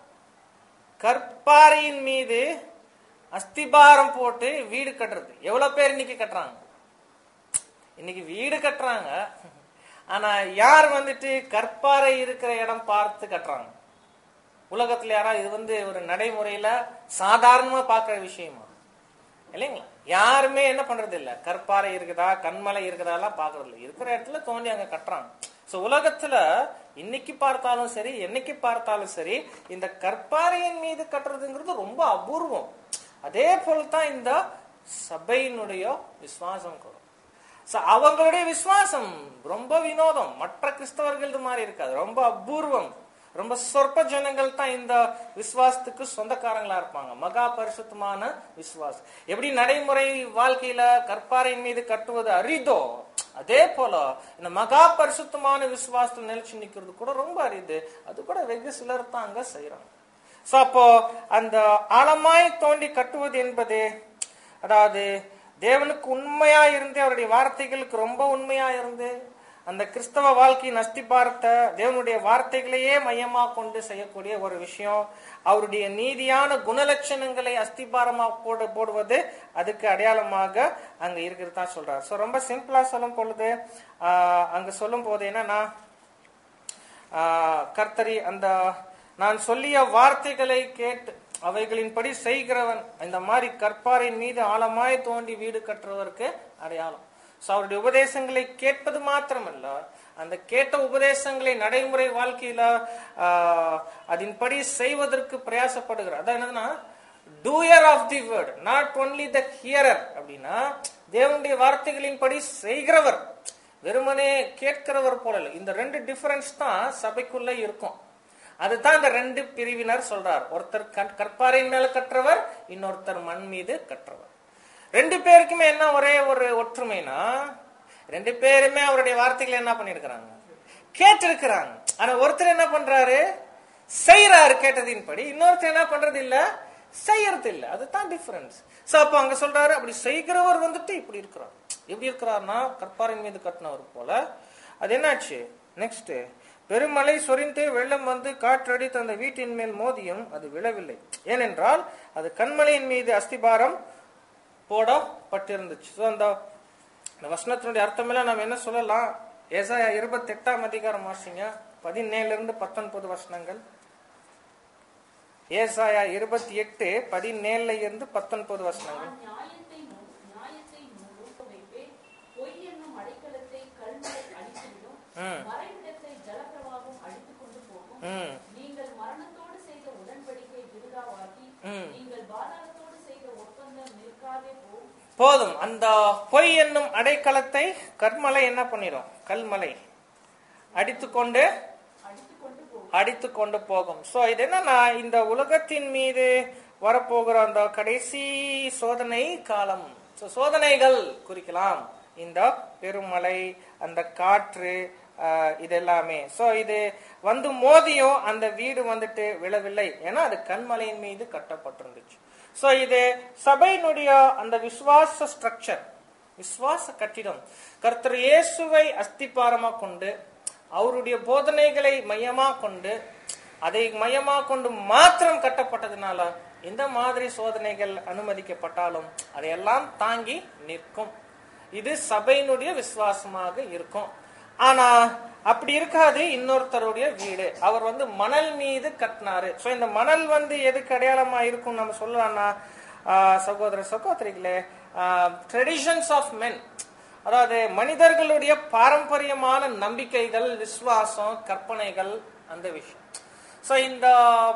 கற்பாறையின் மீது அஸ்திபாரம் போட்டு வீடு கட்டுறது எவ்வளவு பேர் இன்னைக்கு கட்டுறாங்க இன்னைக்கு வீடு கட்டுறாங்க ஆனா யார் வந்துட்டு கற்பாறை இருக்கிற இடம் பார்த்து கட்டுறாங்க உலகத்துல யாராவது இது வந்து ஒரு நடைமுறையில சாதாரணமா பார்க்கிற விஷயமா இல்லைங்களா யாருமே என்ன பண்றது இல்ல கற்பாறை இருக்குதா கண்மலை இருக்குதா எல்லாம் பாக்குறது இல்ல இருக்கிற இடத்துல தோண்டி அங்க கட்டுறாங்க சோ உலகத்துல இன்னைக்கு பார்த்தாலும் சரி என்னைக்கு பார்த்தாலும் சரி இந்த கற்பாறையின் மீது கட்டுறதுங்கிறது ரொம்ப அபூர்வம் அதே போலதான் இந்த சபையினுடைய விசுவாசம் கூட So, அவங்களுடைய விசுவாசம் ரொம்ப வினோதம் மற்ற கிறிஸ்தவர்களது மாதிரி இருக்காது ரொம்ப அபூர்வம் ரொம்ப சொற்ப ஜனங்கள் தான் இந்த விசுவாசத்துக்கு சொந்தக்காரங்களா இருப்பாங்க மகா பரிசுத்தமான விசுவாசம் எப்படி நடைமுறை வாழ்க்கையில கற்பாறையின் மீது கட்டுவது அரிதோ அதே போல இந்த மகா பரிசுத்தமான விசுவாசத்தில் நிலைச்சு நிக்கிறது கூட ரொம்ப அரிது அது கூட வெகு சிலர் தான் அங்க செய்யறாங்க சோ அப்போ அந்த ஆழமாய் தோண்டி கட்டுவது என்பது அதாவது தேவனுக்கு உண்மையா இருந்து அவருடைய வார்த்தைகளுக்கு ரொம்ப உண்மையா இருந்து அந்த கிறிஸ்தவ வாழ்க்கையின் அஸ்திபாரத்தை தேவனுடைய வார்த்தைகளையே மையமா கொண்டு செய்யக்கூடிய ஒரு விஷயம் அவருடைய நீதியான குணலட்சணங்களை அஸ்திபாரமா போடு போடுவது அதுக்கு அடையாளமாக அங்க இருக்கிறது தான் சொல்றாரு சோ ரொம்ப சிம்பிளா சொல்லும் பொழுது ஆஹ், அங்க சொல்லும் போது என்னன்னா ஆஹ், கர்த்தரி அந்த நான் சொல்லிய வார்த்தைகளை கேட்டு அவைகளின்படி செய்கிறவன் இந்த மாதிரி கற்பாரின் மீது ஆழமாய் தோண்டி வீடு கட்டுறவருக்கு அடையாளம் சோ அவருடைய உபதேசங்களை கேட்பது மாத்திரமல்ல அந்த கேட்ட உபதேசங்களை நடைமுறை வாழ்க்கையில ஆஹ், அதன்படி செய்வதற்கு பிரயாசப்படுகிறார் அதான் என்னதுன்னா doer of the word not only the hearer அப்படின்னா தேவனுடைய வார்த்தைகளின்படி செய்கிறவர் வெறுமனே கேட்கிறவர் போல இல்லை இந்த ரெண்டு டிஃபரன்ஸ் தான் சபைக்குள்ள இருக்கும் அதுதான் இந்த ரெண்டு பிரிவினர் சொல்றார் ஒருத்தர் கற்- கற்பாறையின் மேல கற்றவர் இன்னொருத்தர் மண் மீது கற்றவர் ரெண்டு பேருக்குமே என்ன ஒரே ஒரு ஒற்றுமைனா ரெண்டு பேருமே அவருடைய வார்த்தைகளை என்ன பண்ணிருக்கிறாங்க கேட்டிருக்கிறாங்க ஆனா ஒருத்தர் என்ன பண்றாரு செய்யறாரு கேட்டதின்படி இன்னொருத்தர் என்ன பண்றது இல்ல செய்யறது இல்ல அதுதான் டிஃபரன்ஸ் சோ அப்ப அங்க சொல்றாரு அப்படி செய்கிறவர் வந்துட்டு இப்படி இருக்கிறார் எப்படி இருக்கிறார்னா கற்பாரின் மீது கட்டினவர் போல அது என்னாச்சு நெக்ஸ்ட் பெருமழை சொரிந்து வெள்ளம் வந்து காற்றடித்து அந்த வீட்டின் மேல் மோதியும் அது விழவில்லை ஏனென்றால் அது கண்மலையின் மீது அஸ்திபாரம் போடப்பட்டிருந்துச்சு ஸோ அந்த இந்த வசனத்தினுடைய அர்த்தமெல்லாம் நம்ம என்ன சொல்லலாம் ஏசாயா இருபத்தி எட்டாம் அதிகாரம் வாசிங்க பதினேழுல இருந்து பத்தொன்பது வசனங்கள் ஏசாயா இருபத்தி எட்டு பதினேழுல இருந்து பத்தொன்பது வசனங்கள் நான் நியாயத்தை நூ- நியாயத்தை நூறுக்க வைப்பேன். பொய் என்னும் அடைக்கலத்தை கல்மழை அழித்துவிடும். ம். மறைவிடத்தை ஜலப்பிரவாகம் அழித்துக் கொண்டு போகும். ம் நீங்கள் மரணத்தோடு செய்த உடன்படிக்கை விருதாவாக்கி ம். நீங்கள் பாதாளத்தோடு செய்த ஒப்பந்தம் நிற்காதே போகும் போதும் அந்த பொய் என்னும் அடைக்கலத்தை கற்மலை என்ன பண்ணிடும் கல்மலை அடித்துக்கொண்டு அடித்துக் கொண்டு போகும் அடித்து கொண்டு போகும் சோ இது என்னன்னா இந்த உலகத்தின் மீது வரப்போகிற அந்த கடைசி சோதனை காலம் So, சோதனைகள் குறிக்கலாம் இந்த பெருமழை அந்த காற்று ஆஹ், இது எல்லாமே சோ இது வந்து மோதியும் அந்த வீடு வந்துட்டு விழவில்லை ஏன்னா அது கண்மலையின் மீது கட்டப்பட்டிருந்துச்சு சோ இது சபையினுடைய அந்த விசுவாச ஸ்ட்ரக்சர் விசுவாச கட்டிடம் கர்த்தர் இயேசுவை அஸ்திபாரமா கொண்டு அவருடைய போதனைகளை மையமா கொண்டு அதை மையமா கொண்டு மாத்திரம் கட்டப்பட்டதுனால எந்த மாதிரி சோதனைகள் அனுமதிக்கப்பட்டாலும் அதையெல்லாம் தாங்கி நிற்கும் இது சபையினுடைய விசுவாசமாக இருக்கும் ஆனா அப்படி இருக்காது இன்னொருத்தருடைய வீடு அவர் வந்து மணல் மீது கட்டினாரு சோ இந்த மணல் வந்து எதுக்கு அடையாளமா இருக்கும் நம்ம சொல்லலாம்னா ஆஹ், சகோதர சகோதரிகளே ட்ரெடிஷன்ஸ் ஆஃப் மென் அதாவது மனிதர்களுடைய பாரம்பரியமான நம்பிக்கைகள் விசுவாசம் கற்பனைகள் அந்த விஷயம் சோ இந்த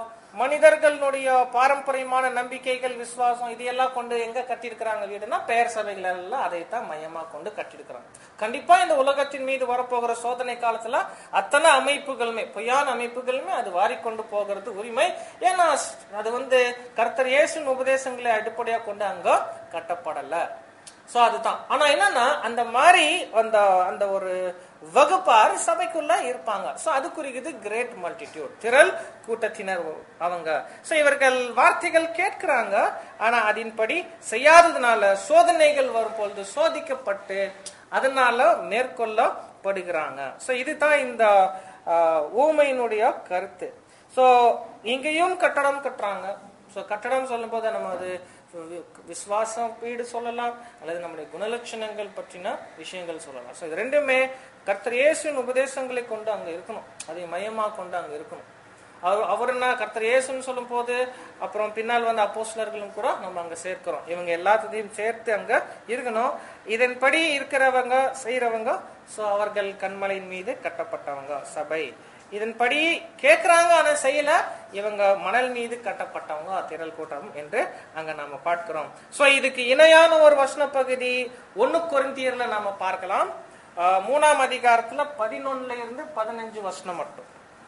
மனிதர்களுடைய பாரம்பரியமான நம்பிக்கைகள் விசுவாசம் இதையெல்லாம் கொண்டு எங்க கட்டியிருக்கிறாங்க வீடுனா பெயர் சபைகள் எல்லாம் அதைத்தான் மையமா கொண்டு கட்டியிருக்கிறாங்க கண்டிப்பா இந்த உலகத்தின் மீது வரப்போகிற சோதனை காலத்துல அத்தனை அமைப்புகளுமே பொய்யான அமைப்புகளுமே அது வாரிக்கொண்டு போகிறது உரிமை ஏன்னா அது வந்து கர்த்தர் இயேசுவின் உபதேசங்களை அடிப்படையா கொண்டு அங்க கட்டப்படல சோ அதுதான் ஆனா என்னன்னா அந்த மாதிரி அந்த அந்த ஒரு வகுப்பார் சபைக்குள்ள இருப்பாங்க சோ அது குறிக்குது கிரேட் மல்டிடியூட் திரள் கூட்டத்தினர் அவங்க சோ இவர்கள் வார்த்தைகள் கேட்கிறாங்க ஆனா அதன்படி செய்யாததுனால சோதனைகள் வரும் பொழுது சோதிக்கப்பட்டு அதனால மேற்கொள்ளப்படுகிறாங்க சோ இதுதான் இந்த ஆஹ், ஊமையினுடைய கருத்து சோ இங்கேயும் கட்டடம் கட்டுறாங்க சோ கட்டடம் சொல்லும் போது நம்ம அது வி- விசுவாசம் வீடு சொல்லலாம் அல்லது நம்முடைய குணலட்சணங்கள் பற்றின விஷயங்கள் சொல்லலாம் சோ இது ரெண்டுமே கர்த்தர் இயேசுவின் உபதேசங்களை கொண்டு அங்க இருக்கணும் அதை மையமா கொண்டு அங்க இருக்கணும் அவர் அவருன்னா கர்த்தர் இயேசுன்னு சொல்லும் போது அப்புறம் பின்னால் வந்த அப்போஸ்லர்களும் கூட நம்ம அங்க சேர்க்கிறோம் இவங்க எல்லாத்தையும் சேர்த்து அங்க இருக்கணும் இதன்படி இருக்கிறவங்க செய்யறவங்க சோ அவர்கள் கண்மலையின் மீது கட்டப்பட்டவங்க சபை இதன்படி கேட்கிறாங்க ஆனா செய்யல இவங்க மணல் மீது கட்டப்பட்டவங்க திரள் கூட்டம் என்று அங்க நாம பார்க்கிறோம் சோ இதுக்கு இணையான ஒரு வசன பகுதி ஒன்னு கொரிந்தியர்ல நாம பார்க்கலாம் ஆஹ் மூணாம் அதிகாரத்துல பதினொன்னுல இருந்து பதினஞ்சு வசனம் மட்டும்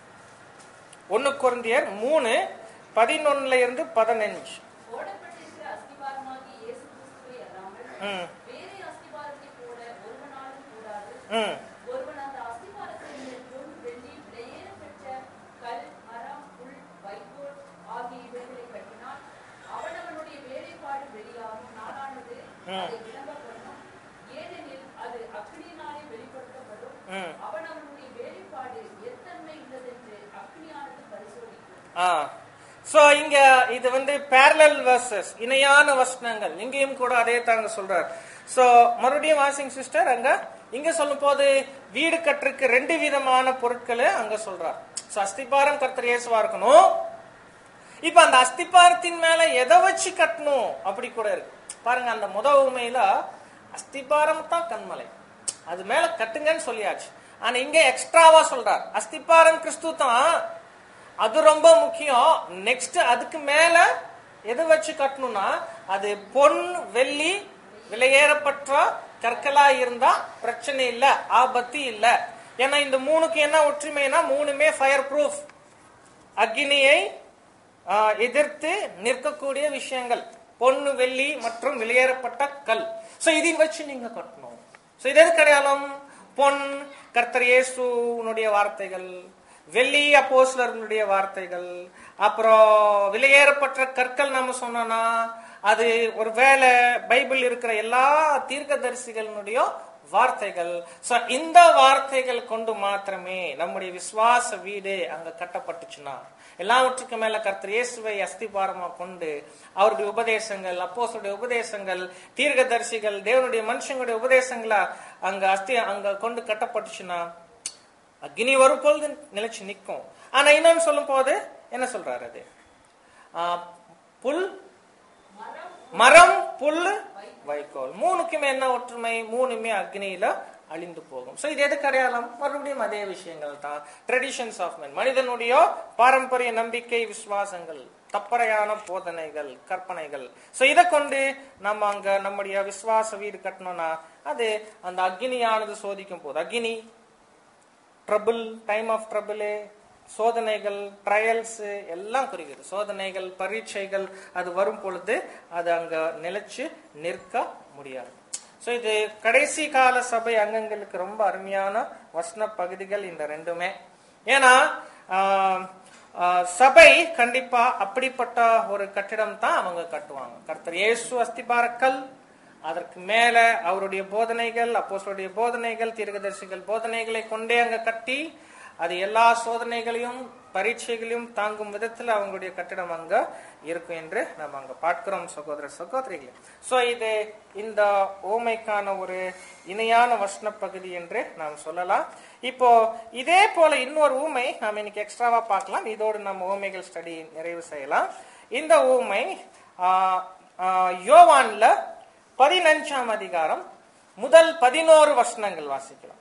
ஒன்னு கொரிந்தியர் மூணு பதினொன்னுல இருந்து பதினஞ்சு போடப்பட்டிருக்கிற அஸ்திபாரமாகிய இயேசு கிறிஸ்துவை அல்லாமல் ம் வேறே அஸ்திபாரத்தை போட ஒருவனாலும் கூடாது ம் ஒருவன் அந்த அஸ்திபாரத்தை மேல் பொன் வெள்ளி விலையேற பெற்ற கல் மரம் புல் வைக்கோல் ஆகிய இவைகளை கட்டினான் அவனவனுடைய வேலைப்பாடு வெளியாகும் நாளானது அதை விளங்க பண்ணும் ஏனெனில் அது அக்னியினாலே வெளிப்படுத்தப்படும் ம் அவனவனுடைய வேலைப்பாடு எத்தன்மை உள்ளதென்று அக்னியானது பரிசோதிக்கும் ஆ சோ இங்க இது வந்து parallel verses இணையான வசனங்கள் இங்கேயும் கூட அதே தாங்க சொல்றார் சோ மறுபடியும் வாசிங் சிஸ்டர் அங்க இங்க சொல்லும் போது வீடு கட்டுறதுக்கு ரெண்டு விதமான பொருட்களை அங்க சொல்றார் சோ அஸ்திபாரம் கர்த்தர் இயேசுவா இருக்கணும் இப்ப அந்த அஸ்திபாரத்தின் மேல எதை வச்சு கட்டணும் அப்படி கூட இருக்கு பாருங்க அந்த முத உண்மையில அஸ்திபாரம் தான் கண்மலை அது மேல கட்டுங்கன்னு சொல்லியாச்சு ஆனா இங்க எக்ஸ்ட்ராவா சொல்றார் அஸ்திபாரம் கிறிஸ்து தான் அது ரொம்ப முக்கியம் நெக்ஸ்ட் அதுக்கு மேல எது வச்சு கட்டணும்னா அது பொன் வெள்ளி விலையேறப்பட்ட கற்களா இருந்தா பிரச்சனை இல்ல ஆபத்து இல்ல ஏன்னா இந்த மூணுக்கு என்ன ஒற்றுமைனா மூணுமே ஃபயர் ப்ரூஃப் அக்னியை ஆ, எதிர்த்து நிற்கக்கூடிய விஷயங்கள் பொண்ணு வெள்ளி மற்றும் வெளியேறப்பட்ட கல் சோ இதை வச்சு நீங்க கட்டணும் சோ இது எது கிடையாலும் பொன் கர்த்தர் இயேசுனுடைய வார்த்தைகள் வெள்ளி அப்போஸ்லர்களுடைய வார்த்தைகள் அப்புறம் விலையேறப்பட்ட கற்கள் நம்ம சொன்னோம்னா அது ஒருவேளை பைபிள் இருக்கிற எல்லா தீர்க்கதரிசிகளினுடைய வார்த்தைகள் சோ இந்த வார்த்தைகள் கொண்டு மாத்திரமே நம்முடைய விசுவாச வீடு அங்க கட்டப்பட்டுச்சுன்னா எல்லாவற்றுக்கும் மேல கர்த்தர் இயேசுவை அஸ்திபாரமா கொண்டு அவருடைய உபதேசங்கள் அப்போஸ்தலருடைய உபதேசங்கள் தீர்க்கதரிசிகள் தேவனுடைய மனுஷங்களுடைய உபதேசங்களா அங்க அஸ்தி அங்க கொண்டு கட்டப்பட்டுச்சுன்னா அக்னி வரும் பொழுது நிலைச்சு நிற்கும் ஆனா இன்னொன்னு சொல்லும் போது என்ன சொல்றாரு அது ஆ, புல் மரம் புல் வைக்கோல் மூணுக்குமே என்ன ஒற்றுமை மூணுமே அக்னியில அழிந்து போகும் சோ இது எதுக்கு அடையாளம் மறுபடியும் அதே விஷயங்கள் தான் ட்ரெடிஷன்ஸ் ஆஃப் men மனிதனுடைய பாரம்பரிய நம்பிக்கை விசுவாசங்கள் தப்பறையான போதனைகள் கற்பனைகள் சோ இதை கொண்டு நம்ம அங்க நம்முடைய விசுவாச வீடு கட்டணும்னா அது அந்த அக்னியானது சோதிக்கும் போது அக்னி ட்ரபிள் டைம் ஆஃப் ட்ரபிள் சோதனைகள் ட்ரையல்ஸ் எல்லாம் குறிக்குது சோதனைகள் பரீட்சைகள் அது வரும் பொழுது அது அங்க நிலைச்சு நிற்க முடியாது சோ இது கடைசி கால சபை அங்கங்களுக்கு ரொம்ப அருமையான வசன பகுதிகள் இந்த ரெண்டுமே ஏன்னா ஆஹ், ஆஹ், சபை கண்டிப்பா அப்படிப்பட்ட ஒரு கட்டிடம் தான் அவங்க கட்டுவாங்க கர்த்தர் இயேசு அஸ்திபாரக்கல் அதற்கு மேல அவருடைய போதனைகள் அப்போஸ்தலருடைய போதனைகள் தீர்க்கதரிசிகள் போதனைகளை கொண்டே அங்க கட்டி அது எல்லா சோதனைகளையும் பரீட்சைகளையும் தாங்கும் விதத்துல அவங்களுடைய கட்டிடம் அங்க இருக்கும் என்று நம்ம அங்க பார்க்கிறோம் சகோதர சகோதரிகளே சோ இது இந்த ஓமைக்கான ஒரு இணையான வசன பகுதி என்று நாம் சொல்லலாம் இப்போ இதே போல இன்னொரு ஊமை நாம் இன்னைக்கு எக்ஸ்ட்ராவா பார்க்கலாம் இதோடு நம்ம ஊமைகள் ஸ்டடி நிறைவு செய்யலாம் இந்த ஊமை ஆஹ், ஆஹ், யோவான்ல பதினஞ்சாம் அதிகாரம் முதல் பதினோரு வசனங்கள் வாசிக்கலாம்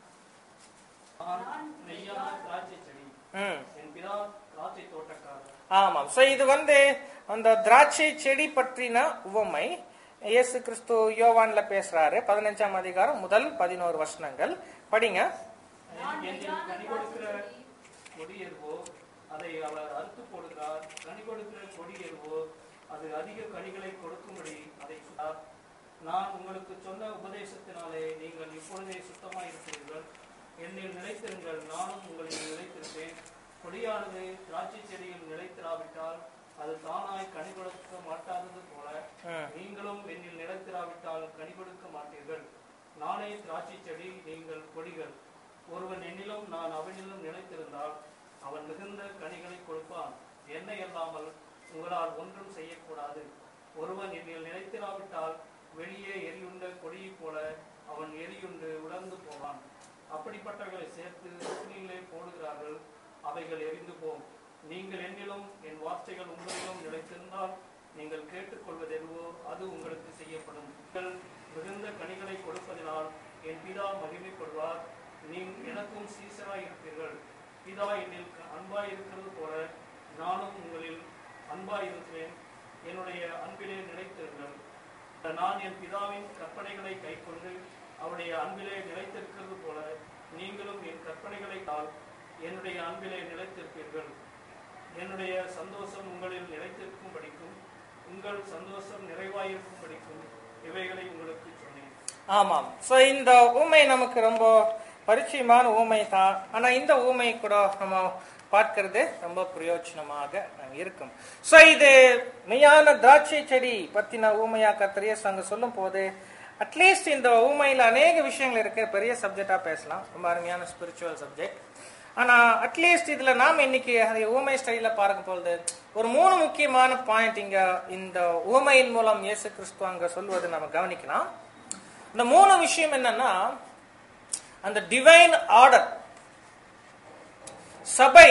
நான் மெய்யான திராட்சை செடி ம் என் பிதா திராட்சை தோட்டக்காரர் ஆமாம் சோ இது வந்து அந்த திராட்சை செடி பற்றின உவமை இயேசு கிறிஸ்து யோவான்ல பேசுறாரு பதினஞ்சாம் அதிகாரம் முதல் பதினோரு வசனங்கள் படிங்க என்னில் கனி கொடுக்கிற கொடி எதுவோ அதை அவர் அறுத்து போடுகிறார் கனி கொடுக்கிற கொடி எதுவோ அது அதிக கனிகளை கொடுக்கும்படி அதை சுட்டார் நான் உங்களுக்கு சொன்ன உபதேசத்தினாலே நீங்கள் இப்பொழுதே சுத்தமாய் இருக்கிறீர்கள் என்னில் நிலைத்திருங்கள் நானும் உங்களில் நிலைத்திருப்பேன் கொடியானது திராட்சை செடியில் நிலைத்திராவிட்டால் அது தானாய் கனி கொடுக்க மாட்டாதது போல ம். நீங்களும் என்னில் நிலைத்திராவிட்டால் கனி கொடுக்க மாட்டீர்கள் நானே திராட்சை செடி நீங்கள் கொடிகள் ஒருவன் என்னிலும் நான் அவனிலும் நிலைத்திருந்தால் அவன் மிகுந்த கனிகளை கொடுப்பான் என்னை அல்லாமல் உங்களால் ஒன்றும் செய்யக்கூடாது ஒருவன் என்னில் நிலைத்திராவிட்டால் வெளியே எரியுண்ட கொடியைப் போல அவன் எரியுண்டு உலர்ந்து போவான் அப்படிப்பட்டவர்களை சேர்த்து அக்னியிலே போடுகிறார்கள் அவைகள் எரிந்து போம் நீங்கள் என்னிலும் என் வார்த்தைகள் உங்களிலும் நிலைத்திருந்தால் நீங்கள் கேட்டுக்கொள்வது எதுவோ அது உங்களுக்கு செய்யப்படும் நீங்கள் மிகுந்த கனிகளை கொடுப்பதினால் என் பிதா மகிமைப்படுவார் நீ எனக்கும் சீசராய் இருப்பீர்கள் பிதா என்னில் அன்பாய் இருக்கிறது போல நானும் உங்களில் அன்பாய் இருக்கிறேன் என்னுடைய அன்பிலே நிலைத்திருங்கள் நான் என் பிதாவின் கற்பனைகளை கைக்கொண்டு அவருடைய அன்பிலே நிலைத்திருக்கிறது போல நீங்களும் என் கற்பனைகளை தாள் என்னுடைய அன்பிலே நிலைத்திருப்பீர்கள் என்னுடைய சந்தோஷம் உங்களில் நிலைத்திருக்கும் படிக்கும் உங்கள் சந்தோஷம் நிறைவாயிருக்கும் படிக்கும் இவைகளை உங்களுக்கு சொன்னேன் ஆமாம் சோ இந்த ஊமை நமக்கு ரொம்ப பரிச்சயமான ஊமை தான் ஆனா இந்த ஊமை கூட நம்ம பார்க்கிறது ரொம்ப பிரயோஜனமாக இருக்கும் சோ இது மெய்யான திராட்சை செடி பத்தின ஊமையா கத்திரிய அங்க சொல்லும் போது அட்லீஸ்ட் இந்த ஊமையில அநேக விஷயங்கள் இருக்கு பெரிய சப்ஜெக்டா பேசலாம் ரொம்ப அருமையான ஸ்பிரிச்சுவல் சப்ஜெக்ட் ஆனா அட்லீஸ்ட் இதுல நாம இன்னைக்கு அந்த ஊமை ஸ்டைல பார்க்கும் பொழுது ஒரு மூணு முக்கியமான பாயிண்ட் இங்க இந்த ஊமையின் மூலம் இயேசு கிறிஸ்து அங்க சொல்வது நம்ம கவனிக்கலாம் இந்த மூணு விஷயம் என்னன்னா அந்த டிவைன் ஆர்டர் சபை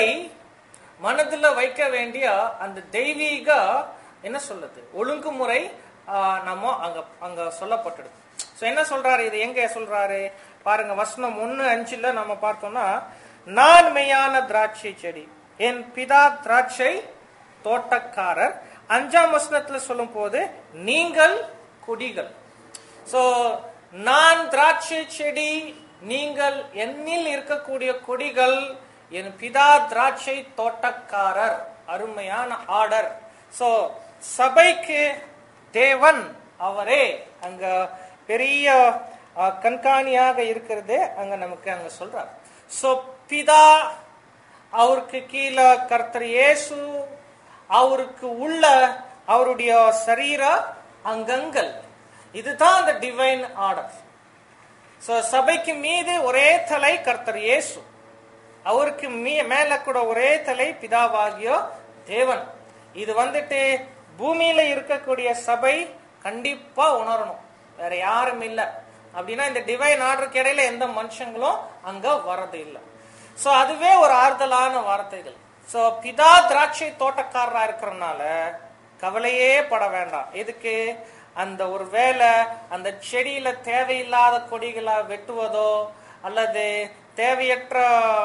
மனதுல வைக்க வேண்டிய அந்த தெய்வீக என்ன சொல்லுது ஒழுங்குமுறை ஆஹ், நம்ம அங்க அங்க சொல்லப்பட்டிருக்கு சோ என்ன சொல்றாரு இது எங்க சொல்றாரு பாருங்க வசனம் ஒன்னு அஞ்சுல நம்ம பார்த்தோம்னா நான் மெய்யான திராட்சை செடி என் பிதா திராட்சை தோட்டக்காரர் அஞ்சாம் வசனத்துல சொல்லும் போது நீங்கள் குடிகள் சோ நான் திராட்சை செடி நீங்கள் என்னில் இருக்கக்கூடிய கொடிகள் என் பிதா திராட்சை தோட்டக்காரர் அருமையான ஆர்டர் சோ சபைக்கு தேவன் அவரே அங்க பெரிய அஹ், கண்காணியாக இருக்கிறது அங்க நமக்கு அங்க சொல்றார் சோ பிதா அவருக்கு கீழே கர்த்தர் இயேசு அவருக்கு உள்ள அவருடைய சரீர அங்கங்கள் இதுதான் அந்த டிவைன் ஆர்டர் சோ சபைக்கு மீது ஒரே தலை கர்த்தர் இயேசு அவருக்கு மீ- மேல கூட ஒரே தலை பிதாவாகிய தேவன் இது வந்துட்டு பூமியில இருக்கக்கூடிய சபை கண்டிப்பா உணரணும் வேற யாரும் இல்ல அப்படின்னா இந்த டிவைன் ஆர்டருக்கு இடையில எந்த மனுஷங்களும் அங்க வர்றது இல்ல சோ அதுவே ஒரு ஆறுதலான வார்த்தைகள் சோ பிதா திராட்சை தோட்டக்காரரா இருக்கிறதுனால கவலையே பட வேண்டாம் எதுக்கு அந்த ஒரு வேலை அந்த செடியில தேவையில்லாத கொடிகளை வெட்டுவதோ அல்லது தேவையற்ற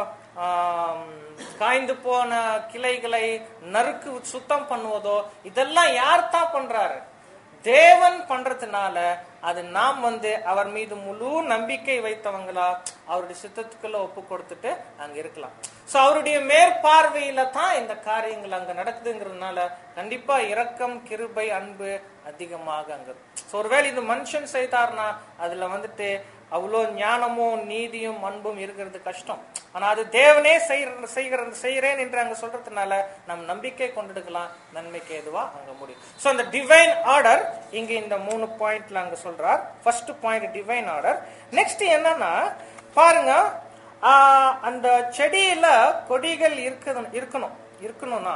ஆம், காய்ந்து போன கிளைகளை நறுக்கு சுத்தம் பண்ணுவதோ இதெல்லாம் யார் தான் பண்றாரு தேவன் பண்றதுனால அது நாம் வந்து அவர் மீது முழு நம்பிக்கை வைத்தவங்களா அவருடைய சித்தத்துக்குள்ள ஒப்பு கொடுத்துட்டு அங்க இருக்கலாம் சோ அவருடைய மேற்பார்வையில தான் இந்த காரியங்கள் அங்க நடக்குதுங்கிறதுனால கண்டிப்பா இரக்கம் கிருபை அன்பு அதிகமாக அங்க இருக்கும். So, ஒருவேளை இது மனுஷன் செய்தார்னா அதுல வந்துட்டு அவ்வளோ ஞானமும் நீதியும் அன்பும் இருக்கிறது கஷ்டம் ஆனா அது தேவனே செய்யற செய்கிறது செய்கிறேன் என்று அங்க சொல்றதுனால நம் நம்பிக்கை கொண்டிருக்கலாம் நன்மைக்கு எதுவா அங்க முடியும் சோ அந்த டிவைன் ஆர்டர் இங்க இந்த மூணு பாயிண்ட்ல அங்க சொல்றார் first point divine order next என்னன்னா பாருங்க ஆஹ், அந்த செடியில கொடிகள் இருக்கணும் இருக்கணும் இருக்கணும்னா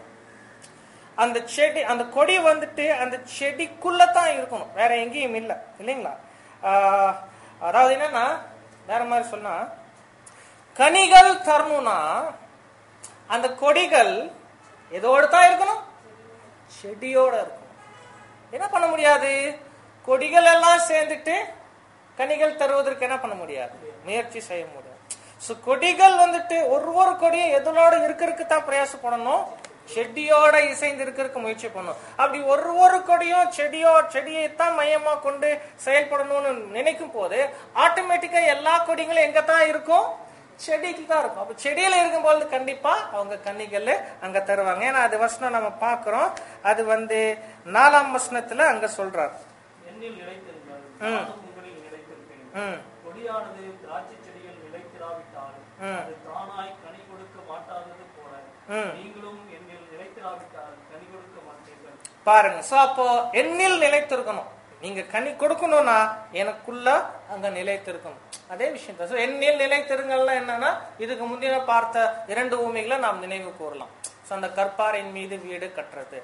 அந்த செடி அந்த கொடி வந்துட்டு அந்த செடிக்குள்ள தான் இருக்கணும் வேற எங்கேயும் இல்லை இல்லைங்களா ஆஹ், அதாவது என்னன்னா வேற மாதிரி சொன்னா கனிகள் தரணும்னா அந்த கொடிகள் எதோடு தான் இருக்கணும் செடியோட இருக்கணும் என்ன பண்ண முடியாது கொடிகள் எல்லாம் சேர்ந்துட்டு கனிகள் தருவதற்கு என்ன பண்ண முடியாது முயற்சி செய்ய முடியாது சோ கொடிகள் வந்துட்டு ஒரு ஒரு கொடியும் எதனோட இருக்கிறதுக்கு தான் பிரயாசப்படணும் செடியோட இசைந்து இருக்கிறதுக்கு முயற்சி பண்ணணும் அப்படி ஒரு ஒரு கொடியும் செடியோ செடியை தான் மையமா கொண்டு செயல்படணும்னு நினைக்கும் போது ஆட்டோமேட்டிக்கா எல்லா கொடிகளும் எங்க தான் இருக்கும் செடிக்கு தான் இருக்கும் அப்ப செடியில இருக்கும்போது கண்டிப்பா அவங்க கன்னிகள் அங்க தருவாங்க ஏன்னா அது வசனம் நம்ம பாக்குறோம் அது வந்து நாலாம் வசனத்துல அங்க சொல்றார் என்னில் நிலைத்திருங்கள் நானும் உங்களில் நிலைத்திருப்பேன் ம் கொடியானது திராட்சை செடியில் நிலைத்திராவிட்டால் ம். அது தானாய் கனி கொடுக்க மாட்டாதது போல ம். நீங்களும் என்னில் நிலைத்திராவிட்டால் கனி கொடுக்க மாட்டீர்கள் பாருங்க சோ அப்போ எண்ணில் நிலைத்திருக்கணும் நீங்க கனி கொடுக்கணும்னா எனக்குள்ள அங்க நிலைத்திருக்கணும் அதே விஷயம் தான் So, எண்ணில் நிலைத்திருங்கள்னா என்னன்னா இதுக்கு முந்தின பார்த்த இரண்டு ஊமைகளை நாம் நினைவு கூறலாம் So, அந்த கற்பாரின் மீது வீடு கட்டுறது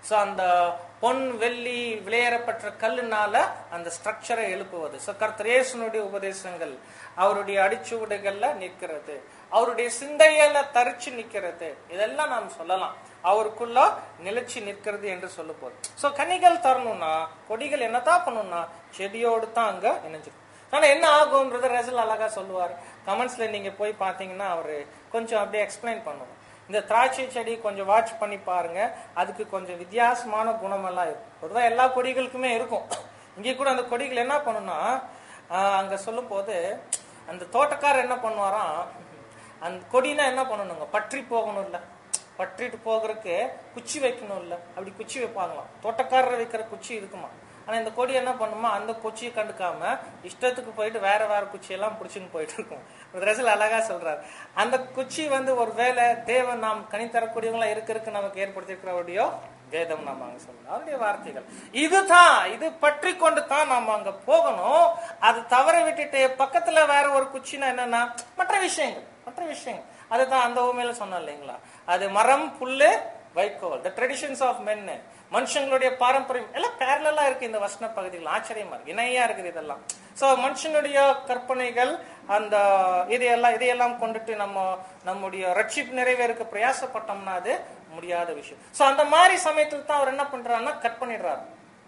ஸோ அந்த பொன் வெள்ளி விளையேறப்பட்ட கல்லுனால அந்த ஸ்ட்ரக்சரை எழுப்புவது ஸோ கர்த்தரேசனுடைய உபதேசங்கள் அவருடைய அடிச்சுவடுகள்ல நிற்கிறது அவருடைய சிந்தையில தரிச்சு நிற்கிறது இதெல்லாம் நாம் சொல்லலாம் அவருக்குள்ள நிலைச்சு நிற்கிறது என்று சொல்ல போது ஸோ கனிகள் தரணும்னா கொடிகள் என்னதான் பண்ணணும்னா செடியோடு தான் அங்க இணைஞ்சிருக்கும் ஆனா என்ன ஆகும்ன்றது ரசல் அழகா சொல்லுவார் கமெண்ட்ஸ்ல நீங்க போய் பாத்தீங்கன்னா அவரு கொஞ்சம் அப்படியே எக்ஸ்பிளைன் பண்ணுவார் இந்த திராட்சை செடி கொஞ்சம் வாட்ச் பண்ணி பாருங்க அதுக்கு கொஞ்சம் வித்தியாசமான குணமெல்லாம் இருக்கும் பொதுவாக எல்லா கொடிகளுக்குமே இருக்கும் இங்கே கூட அந்த கொடிகள் என்ன பண்ணும்னா ஆஹ், அங்க சொல்லும் போது அந்த தோட்டக்காரர் என்ன பண்ணுவாராம் அந்த கொடினா என்ன பண்ணணுங்க பற்றி போகணும் இல்ல பற்றிட்டு போகிறதுக்கு குச்சி வைக்கணும் இல்ல அப்படி குச்சி வைப்பாங்களாம் தோட்டக்காரர் வைக்கிற குச்சி இருக்குமா ஆனா இந்த கொடி என்ன பண்ணுமா அந்த குச்சியை கண்டுக்காம இஷ்டத்துக்கு போயிட்டு வேற வேற குச்சியெல்லாம் பிடிச்சின்னு போயிட்டு இருக்கும் ரசல் அழகா சொல்றாரு அந்த குச்சி வந்து ஒரு வேலை தேவன் நாம் கனி தரக்கூடியவங்களா இருக்கிறதுக்கு நமக்கு ஏற்படுத்திருக்கிறவருடைய வேதம் நாம அங்க சொல்லணும் அவருடைய வார்த்தைகள் இதுதான் இது பற்றி கொண்டு தான் நாம அங்க போகணும் அது தவற விட்டுட்டு பக்கத்துல வேற ஒரு குச்சினா என்னன்னா மற்ற விஷயங்கள் மற்ற விஷயங்கள் அதுதான் அந்த ஊமையில சொன்னோம் இல்லைங்களா அது மரம் புல்லு வைக்கோல் த ட்ரெடிஷன்ஸ் ஆஃப் மென் மனுஷங்களுடைய பாரம்பரியம் எல்லாம் பேரலா இருக்கு இந்த வசன பகுதிகள் ஆச்சரியமா இருக்கு இணையா இருக்குது இதெல்லாம் சோ மனுஷனுடைய கற்பனைகள் அந்த இதையெல்லாம் இதையெல்லாம் கொண்டுட்டு நம்ம நம்முடைய ரட்சிப்பு நிறைவேறுக்க பிரயாசப்பட்டோம்னா அது முடியாத விஷயம் சோ அந்த மாதிரி சமயத்துல தான் அவர் என்ன பண்றாருன்னா கட் பண்ணிடுறாரு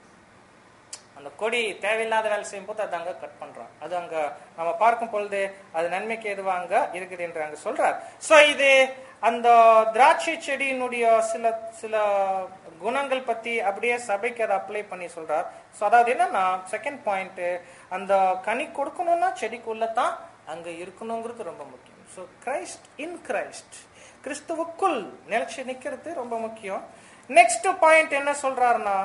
அந்த கொடி தேவையில்லாத வேலை செய்யும் போது அது அங்க கட் பண்றான் அது அங்க நம்ம பார்க்கும் பொழுது அது நன்மைக்கு எதுவா அங்க இருக்குது என்று அங்க சொல்றார் சோ இது அந்த திராட்சை செடியினுடைய சில சில குணங்கள் பத்தி அப்படியே சபைக்கு அதை அப்ளை பண்ணி சொல்றார் சோ அதாவது என்னன்னா செகண்ட் பாயிண்ட் அந்த கனி கொடுக்கணும்னா செடிக்குள்ள தான் அங்க இருக்கணுங்கிறது ரொம்ப முக்கியம் ஸோ கிரைஸ்ட் இன் கிரைஸ்ட் கிறிஸ்துவுக்குள் நிலைச்சு நிக்கிறது ரொம்ப முக்கியம் நெக்ஸ்ட் பாயிண்ட் என்ன சொல்றாருன்னா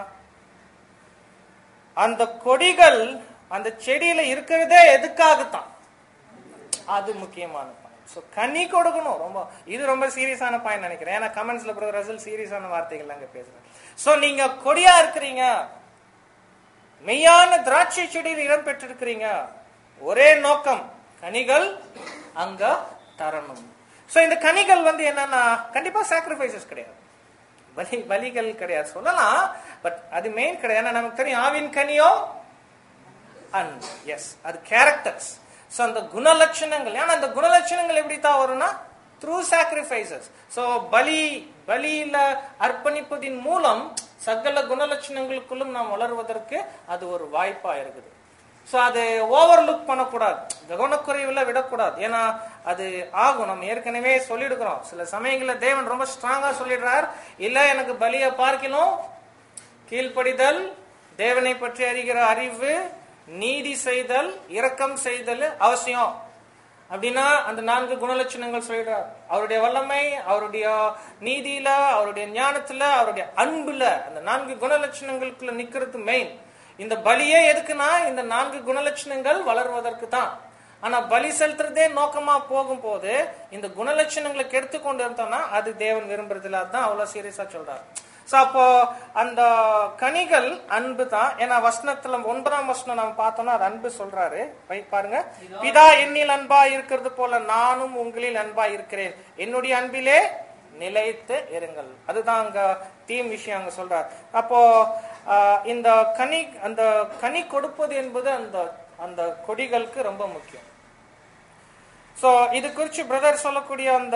அந்த கொடிகள் அந்த செடியில இருக்கிறதே எதுக்காகத்தான் அது முக்கியமான பாயிண்ட் ஸோ கனி கொடுக்கணும் ரொம்ப இது ரொம்ப சீரியஸான பாயிண்ட் நினைக்கிறேன் ஏன்னா கமெண்ட்ஸ்ல பிரதர் ரசல் சீரியஸான வார்த்தைகள் அங்க பேசுறேன் ஸோ நீங்க கொடியா இருக்கிறீங்க மெய்யான திராட்சை செடியில் இடம் பெற்றிருக்கிறீங்க ஒரே நோக்கம் கனிகள் அங்க தரணும் ஸோ இந்த கனிகள் வந்து என்னன்னா கண்டிப்பா சாக்ரிஃபைசஸ் கிடையாது பலி பலிகள் கிடையாது சொல்லலாம் பட் அது மெயின் கிடையாது ஏன்னா நமக்கு தெரியும் ஆவின் கனியோ அன்பு எஸ் அது கேரக்டர்ஸ் ஸோ அந்த குணலட்சணங்கள் ஏன்னா அந்த குணலட்சணங்கள் எப்படி தான் வரும்னா த்ரூ சாக்ரிஃபைசஸ் ஸோ பலி பலியில அர்ப்பணிப்பதின் மூலம் சகல குணலட்சணங்களுக்குள்ளும் நாம் வளருவதற்கு அது ஒரு வாய்ப்பா இருக்குது ஸோ அது ஓவர் லுக் பண்ணக்கூடாது கவனக்குறைவுல விடக்கூடாது ஏன்னா அது ஆகும் நம்ம ஏற்கனவே சொல்லிடுக்கிறோம் சில சமயங்களில் தேவன் ரொம்ப ஸ்ட்ராங்கா சொல்லிடுறார் இல்ல எனக்கு பலியை பார்க்கணும் கீழ்ப்படிதல் தேவனை பற்றி அறிகிற அறிவு நீதி செய்தல் இரக்கம் செய்தல் அவசியம் அப்படின்னா அந்த நான்கு குணலட்சணங்கள் சொல்லிடுறார் அவருடைய வல்லமை அவருடைய நீதியில அவருடைய ஞானத்துல அவருடைய அன்புல அந்த நான்கு குணலட்சணங்களுக்குள்ள நிக்கிறது மெயின் இந்த பலியே எதுக்குன்னா இந்த நான்கு குணலட்சணங்கள் வளருவதற்கு தான் ஆனா பலி செலுத்துறதே நோக்கமா போகும்போது இந்த குணலட்சணங்களை கெடுத்து கொண்டு இருந்தோம்னா அது தேவன் விரும்புறதுல அதுதான் அவ்வளவு சீரியஸா சொல்றாரு சோ அப்போ அந்த கனிகள் அன்பு தான் ஏன்னா வசனத்துல ஒன்பதாம் வசனம் நம்ம பார்த்தோம்னா அது அன்பு சொல்றாரு வை பாருங்க பிதா என்னில் அன்பா இருக்கிறது போல நானும் உங்களில் அன்பா இருக்கிறேன் என்னுடைய அன்பிலே நிலைத்து இருங்கள் அதுதான் அங்க தீம் விஷயம் அங்க சொல்றார் அப்போ ஆஹ், இந்த கனி அந்த கனி கொடுப்பது என்பது அந்த அந்த கொடிகளுக்கு ரொம்ப முக்கியம் சோ இது குறிச்சு பிரதர் சொல்லக்கூடிய அந்த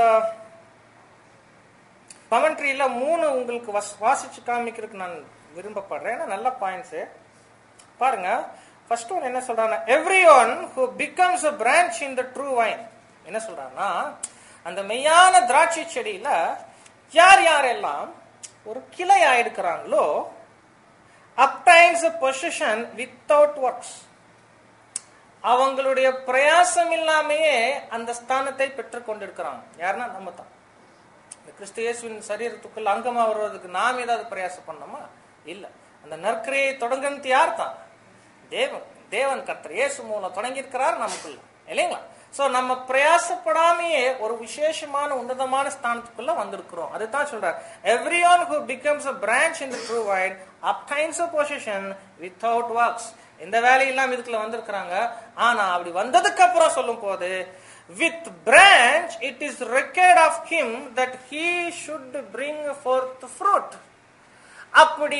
கமெண்ட்ரியில மூணு உங்களுக்கு வஸ்- வாசிச்சு காமிக்கிறதுக்கு நான் விரும்பப்படுறேன் ஏன்னா நல்ல பாயிண்ட்ஸ் பாருங்க ஃபர்ஸ்ட் ஒன் என்ன சொல்றாங்க every one who becomes a branch in the true vine என்ன சொல்றாங்கன்னா அந்த மெய்யான திராட்சை செடியில யார் யாரெல்லாம் ஒரு கிளை ஆயிடுக்கிறாங்களோ அப்டைன்ஸ் பொசிஷன் வித்தவுட் ஒர்க்ஸ் அவங்களுடைய பிரயாசம் இல்லாமையே அந்த ஸ்தானத்தை பெற்றுக் கொண்டிருக்கிறாங்க யாருன்னா நம்ம தான் இந்த கிறிஸ்து இயேசுவின் சரீரத்துக்குள்ள அங்கமா வருவதற்கு நாம் ஏதாவது பிரயாசம் பண்ணோமா இல்ல அந்த நற்கரையை தொடங்குறது யார் தான் தேவன் தேவன் கர்த்தர் இயேசு மூலம் தொடங்கியிருக்கிறார் நமக்குள்ள இல்லைங்களா சோ நம்ம பிரயாசப்படாமையே ஒரு விசேஷமான உன்னதமான ஸ்தானத்துக்குள்ள வந்திருக்கிறோம் அதுதான் சொல்றார் every one who becomes a branch in the true vine obtains a position without works இந்த வேலையெல்லாம் இதுக்குள்ள வந்திருக்கிறாங்க ஆனா அப்படி வந்ததுக்கு அப்புறம் சொல்லும் போது with branch it is required of him that he should bring forth fruit அப்படி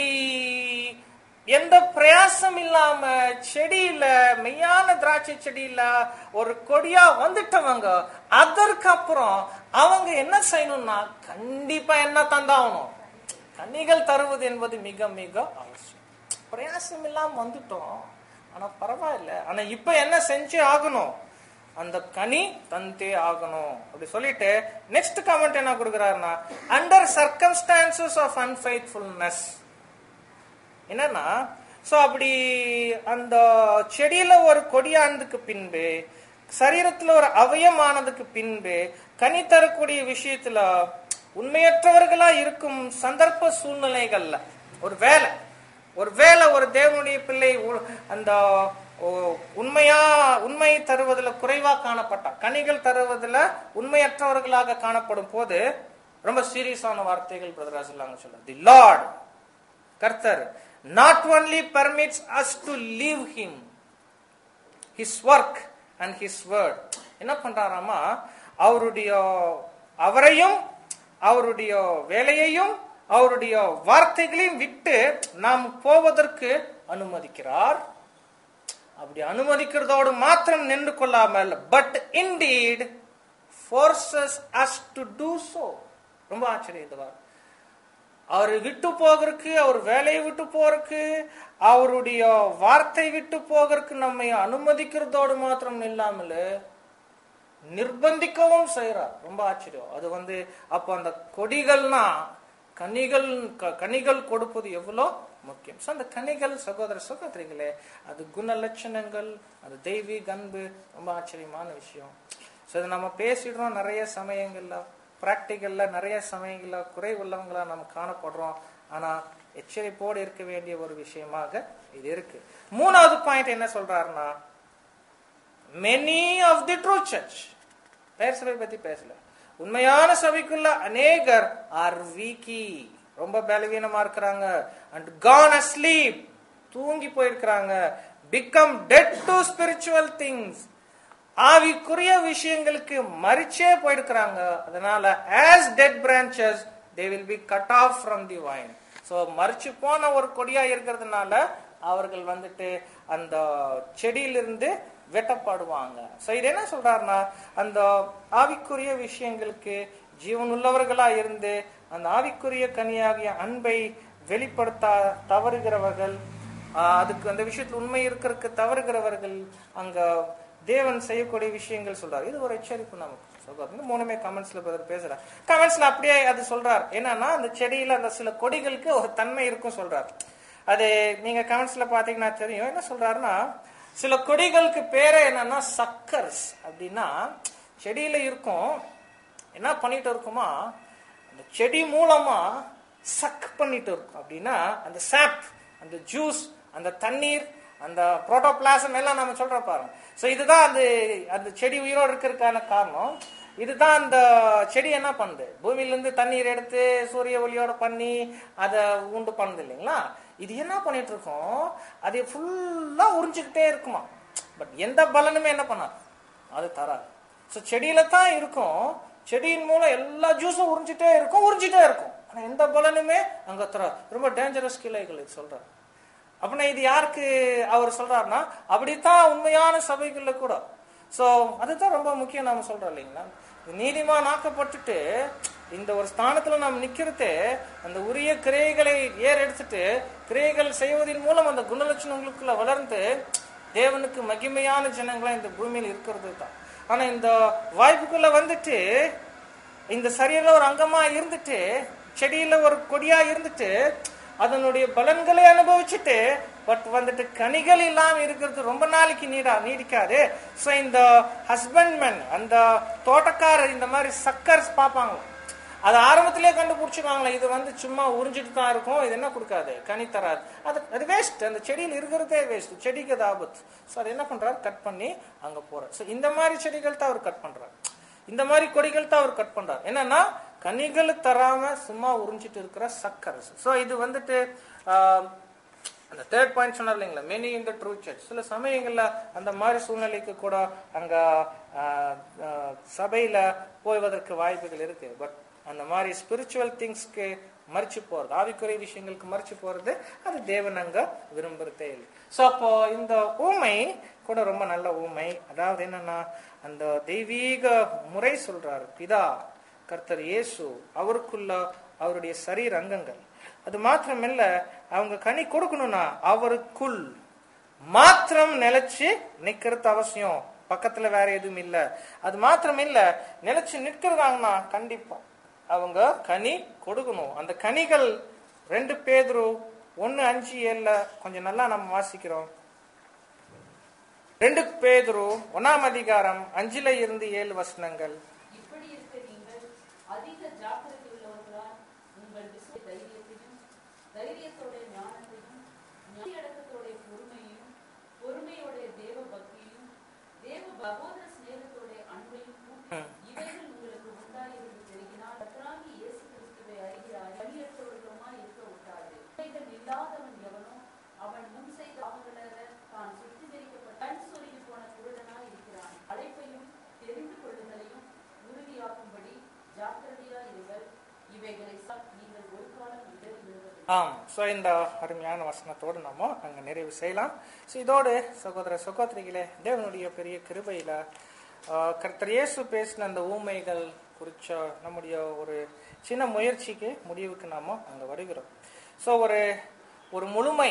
எந்த பிரயாசம் இல்லாம செடியில மெய்யான திராட்சை செடியில ஒரு கொடியா வந்துட்டவங்க அதற்கு அப்புறம் அவங்க என்ன செய்யணும்னா கண்டிப்பா என்ன தந்தாகணும் கனிகள் தருவது என்பது மிக மிக அவசியம் பிரயாசம் இல்லாம வந்துட்டோம் ஆனா பரவாயில்ல ஆனா இப்ப என்ன செஞ்சு ஆகணும் அந்த கனி தந்தே ஆகணும் அப்படி சொல்லிட்டு நெக்ஸ்ட் கமெண்ட் என்ன கொடுக்குறாருன்னா அண்டர் சர்க்கம்ஸ்டான்சஸ் ஆஃப் அன்ஃபைட்ஃபுல்னஸ் என்னன்னா சோ அப்படி அந்த செடியில ஒரு கொடியானதுக்கு பின்பு சரீரத்துல ஒரு அவயமானதுக்கு பின்பு கனி தரக்கூடிய விஷயத்துல உண்மையற்றவர்களா இருக்கும் சந்தர்ப்ப சூழ்நிலைகள்ல ஒரு வேலை ஒரு வேலை ஒரு தேவனுடைய பிள்ளை உ- அந்த ஓ, உண்மையா உண்மை தருவதுல குறைவா காணப்பட்டா கனிகள் தருவதுல உண்மையற்றவர்களாக காணப்படும் போது ரொம்ப சீரியஸான வார்த்தைகள் பிரதராஜ் சொல்லாங்க சொல்ல தி லார்ட் கர்த்தர் not only permits us to leave him his work and his word என்ன பண்றாராமா அவருடைய அவரையும் அவருடைய வேலையையும் அவருடைய வார்த்தைகளையும் விட்டு நாம் போவதற்கு அனுமதிக்கிறார் அப்படி அனுமதிக்கிறதோடு மாத்திரம் நின்று கொள்ளாமல் but indeed forces us to do so ரொம்ப ஆச்சரியம் இந்த வார்த்தை அவர் விட்டு போகிறதுக்கு அவர் வேலையை விட்டு போறதுக்கு அவருடைய வார்த்தை விட்டு போகிறதுக்கு நம்மை அனுமதிக்கிறதோடு மாத்திரம் இல்லாமல் நிர்பந்திக்கவும் செய்யறார் ரொம்ப ஆச்சரியம் அது வந்து அப்போ அந்த கொடிகள்னா கனிகள் க- கனிகள் கொடுப்பது எவ்வளோ முக்கியம் ஸோ அந்த கனிகள் சகோதர சகோதரிகளே அது குண லட்சணங்கள் அது தெய்வீக அன்பு ரொம்ப ஆச்சரியமான விஷயம் ஸோ இது நம்ம பேசிடுறோம் நிறைய சமயங்கள்ல ப்ராக்டிக்கல்ல நிறைய சமயங்கள்ல குறை உள்ளவங்களா நம்ம காணப்படுறோம் ஆனா எச்சரிப்போடு இருக்க வேண்டிய ஒரு விஷயமாக இது இருக்கு மூணாவது பாயிண்ட் என்ன சொல்றாருன்னா many of the true church பெயர் சபை பத்தி பேசல உண்மையான சபைக்குள்ள அநேகர் ஆர் வீக்கி ரொம்ப பலவீனமா இருக்கிறாங்க அண்ட் கான் asleep தூங்கி போயிருக்கிறாங்க become dead to spiritual things ஆவிக்குரிய விஷயங்களுக்கு மறிச்சே போயிருக்கிறாங்க அதனால as dead branches they will be cut off from the vine so மறிச்சு போன ஒரு கொடியா இருக்கிறதுனால அவர்கள் வந்துட்டு அந்த செடியிலிருந்து வெட்டப்படுவாங்க ஸோ இது என்ன சொல்றாருன்னா அந்த ஆவிக்குரிய விஷயங்களுக்கு ஜீவனுள்ளவர்களா இருந்து அந்த ஆவிக்குரிய கனியாகிய அன்பை வெளிப்படுத்த தவறுகிறவர்கள் ஆஹ் அதுக்கு அந்த விஷயத்துல உண்மை இருக்கிறதுக்கு தவறுகிறவர்கள் அங்க தேவன் செய்யக்கூடிய விஷயங்கள் சொல்றாரு இது ஒரு எச்சரிப்பு நமக்கு சொல்றாரு மூணுமே கமெண்ட்ஸ்ல பிரதர் பேசுறார் கமெண்ட்ஸ்ல அப்படியே அது சொல்றார் என்னன்னா அந்த செடியில அந்த சில கொடிகளுக்கு ஒரு தன்மை இருக்கும் சொல்றாரு அது நீங்க கமெண்ட்ஸ்ல பாத்தீங்கன்னா தெரியும் என்ன சொல்றாருன்னா சில கொடிகளுக்கு பேரே என்னன்னா சக்கர்ஸ் அப்படின்னா செடியில இருக்கும் என்ன பண்ணிட்டு இருக்குமா அந்த செடி மூலமா சக் பண்ணிட்டு இருக்கும் அப்படின்னா அந்த சாப் அந்த ஜூஸ் அந்த தண்ணீர் அந்த புரோட்டோபிளாசம் எல்லாம் நம்ம சொல்ற பாருங்க ஸோ இதுதான் அந்த அந்த செடி உயிரோடு இருக்கிறதுக்கான காரணம் இதுதான் அந்த செடி என்ன பண்ணுது பூமியிலிருந்து தண்ணீர் எடுத்து சூரிய ஒளியோட பண்ணி அதை உண்டு பண்ணுது இல்லைங்களா இது என்ன பண்ணிட்டு இருக்கோம் அதை ஃபுல்லா உறிஞ்சுக்கிட்டே இருக்குமா பட் எந்த பலனுமே என்ன பண்ணாது அது தராது ஸோ செடியில தான் இருக்கும் செடியின் மூலம் எல்லா ஜூஸும் உறிஞ்சிட்டே இருக்கும் உறிஞ்சிட்டே இருக்கும் ஆனா எந்த பலனுமே அங்க தராது ரொம்ப டேஞ்சரஸ் கிளைகள் இது சொல்றாரு அப்படின்னா இது யாருக்கு அவர் சொல்றாருன்னா அப்படித்தான் உண்மையான சபைகள்ல கூட சோ அதுதான் ரொம்ப முக்கியம் நாம சொல்றோம் இல்லைங்களா நீதிமான் ஆக்கப்பட்டுட்டு இந்த ஒரு ஸ்தானத்துல நாம் நிக்கிறதே அந்த உரிய கிரைகளை ஏர் எடுத்துட்டு கிரைகள் செய்வதன் மூலம் அந்த குணலட்சணங்களுக்குள்ள வளர்ந்து தேவனுக்கு மகிமையான ஜனங்களா இந்த பூமியில் இருக்கிறது தான் ஆனா இந்த வாய்ப்புக்குள்ள வந்துட்டு இந்த சரீர ஒரு அங்கமா இருந்துட்டு செடியில ஒரு கொடியா இருந்துட்டு அதனுடைய பலன்களை அனுபவிச்சுட்டு பட் வந்துட்டு கனிகள் இல்லாம இருக்கிறது ரொம்ப நாளைக்கு நீடா நீடிக்காது சோ இந்த ஹஸ்பண்ட்மேன் அந்த தோட்டக்காரர் இந்த மாதிரி சக்கர்ஸ் பார்ப்பாங்க அது ஆரம்பத்திலே கண்டுபிடிச்சிருவாங்களே இது வந்து சும்மா உறிஞ்சிட்டு தான் இருக்கும் இது என்ன கொடுக்காது கனி தராது அது அது வேஸ்ட் அந்த செடியில் இருக்கிறதே வேஸ்ட் செடிக்கு அது ஆபத்து ஸோ அது என்ன பண்றாரு கட் பண்ணி அங்க போறார் ஸோ இந்த மாதிரி செடிகள் தான் அவர் கட் பண்றாரு இந்த மாதிரி கொடிகள் தான் அவர் கட் பண்றாரு என்னன்னா கனிகள் தராம சும்மா உறிஞ்சிட்டு இருக்கிற சக்கரை ஸோ இது வந்துட்டு ஆஹ், அந்த தேர்ட் பாயிண்ட் சொன்னார் இல்லைங்களா many in the true church சில சமயங்கள்ல அந்த மாதிரி சூழ்நிலைக்கு கூட அங்க ஆஹ், ஆஹ், சபையில போவதற்கு வாய்ப்புகள் இருக்கு பட் அந்த மாதிரி ஸ்பிரிச்சுவல் திங்ஸ்க்கு மறிச்சு போறது ஆவிக்குறை விஷயங்களுக்கு மறிச்சு போறது அது தேவன் அங்க விரும்புறதே இல்லை ஸோ அப்போ இந்த ஊமை கூட ரொம்ப நல்ல ஊமை அதாவது என்னன்னா அந்த தெய்வீக முறை சொல்றாரு பிதா கர்த்தர் இயேசு அவருக்குள்ள அவருடைய சரீர அங்கங்கள் அது மாத்திரமில்ல அவங்க கனி கொடுக்கணும்னா அவருக்குள் மாத்திரம் நிலைச்சு நிக்கிறது அவசியம் பக்கத்துல வேற எதுவும் இல்ல அது மாத்திரம் இல்ல நிலைச்சு நிற்கிறாங்கன்னா கண்டிப்பா அவங்க கனி கொடுக்கணும் அந்த கனிகள் ரெண்டு பேதுரு ஒன்னு அஞ்சு ஏழுல கொஞ்சம் நல்லா நம்ம வாசிக்கிறோம் ரெண்டு பேதுரு ஒன்னாம் அதிகாரம் அஞ்சுல இருந்து ஏழு வசனங்கள் இப்படி இருக்க நீங்கள் அதிக ஜாக்கிரதை உள்ளவர்களால் உங்கள் விசுவ தைரியத்தையும் தைரியத்தோட ஞானத்தையும் ஞானத்தோட பொறுமையும் பொறுமையோட தேவ பக்தியும் தேவ பகோதர சிநேகத்தோட அன்பையும் கூட்டி, இவைகள் உங்களுக்கு உண்டாயிருந்து பெருகினால் கர்த்தராகிய இயேசு கிறிஸ்துவை அறிகிறார் வழியற்றவர்களுமாய் இருக்க விட்டாது இவைகள் இல்லாதவன் எவனோ அவன் முன் செய்த பாவங்களற தான் சுத்திகரிக்கப்பட்ட கண் சொருகி போன குருடனாய் இருக்கிறான் அழைப்பையும் தெரிந்து கொள்ளுதலையும் உறுதியாக்கும்படி ஜாக்கிரதையா இருங்கள் இவைகளை சா- நீங்கள் ஒரு காலம் இடறி விழுவதில்லை ஆம் ஸோ இந்த அருமையான வசனத்தோடு நம்ம அங்க நிறைவு செய்யலாம் ஸோ இதோடு சகோதர சகோதரிகளே தேவனுடைய பெரிய கிருபையில ஆஹ், கர்த்தர் இயேசு பேசின அந்த ஊமைகள் குறிச்ச நம்முடைய ஒரு சின்ன முயற்சிக்கு முடிவுக்கு நாம அங்க வருகிறோம் ஸோ ஒரு ஒரு முழுமை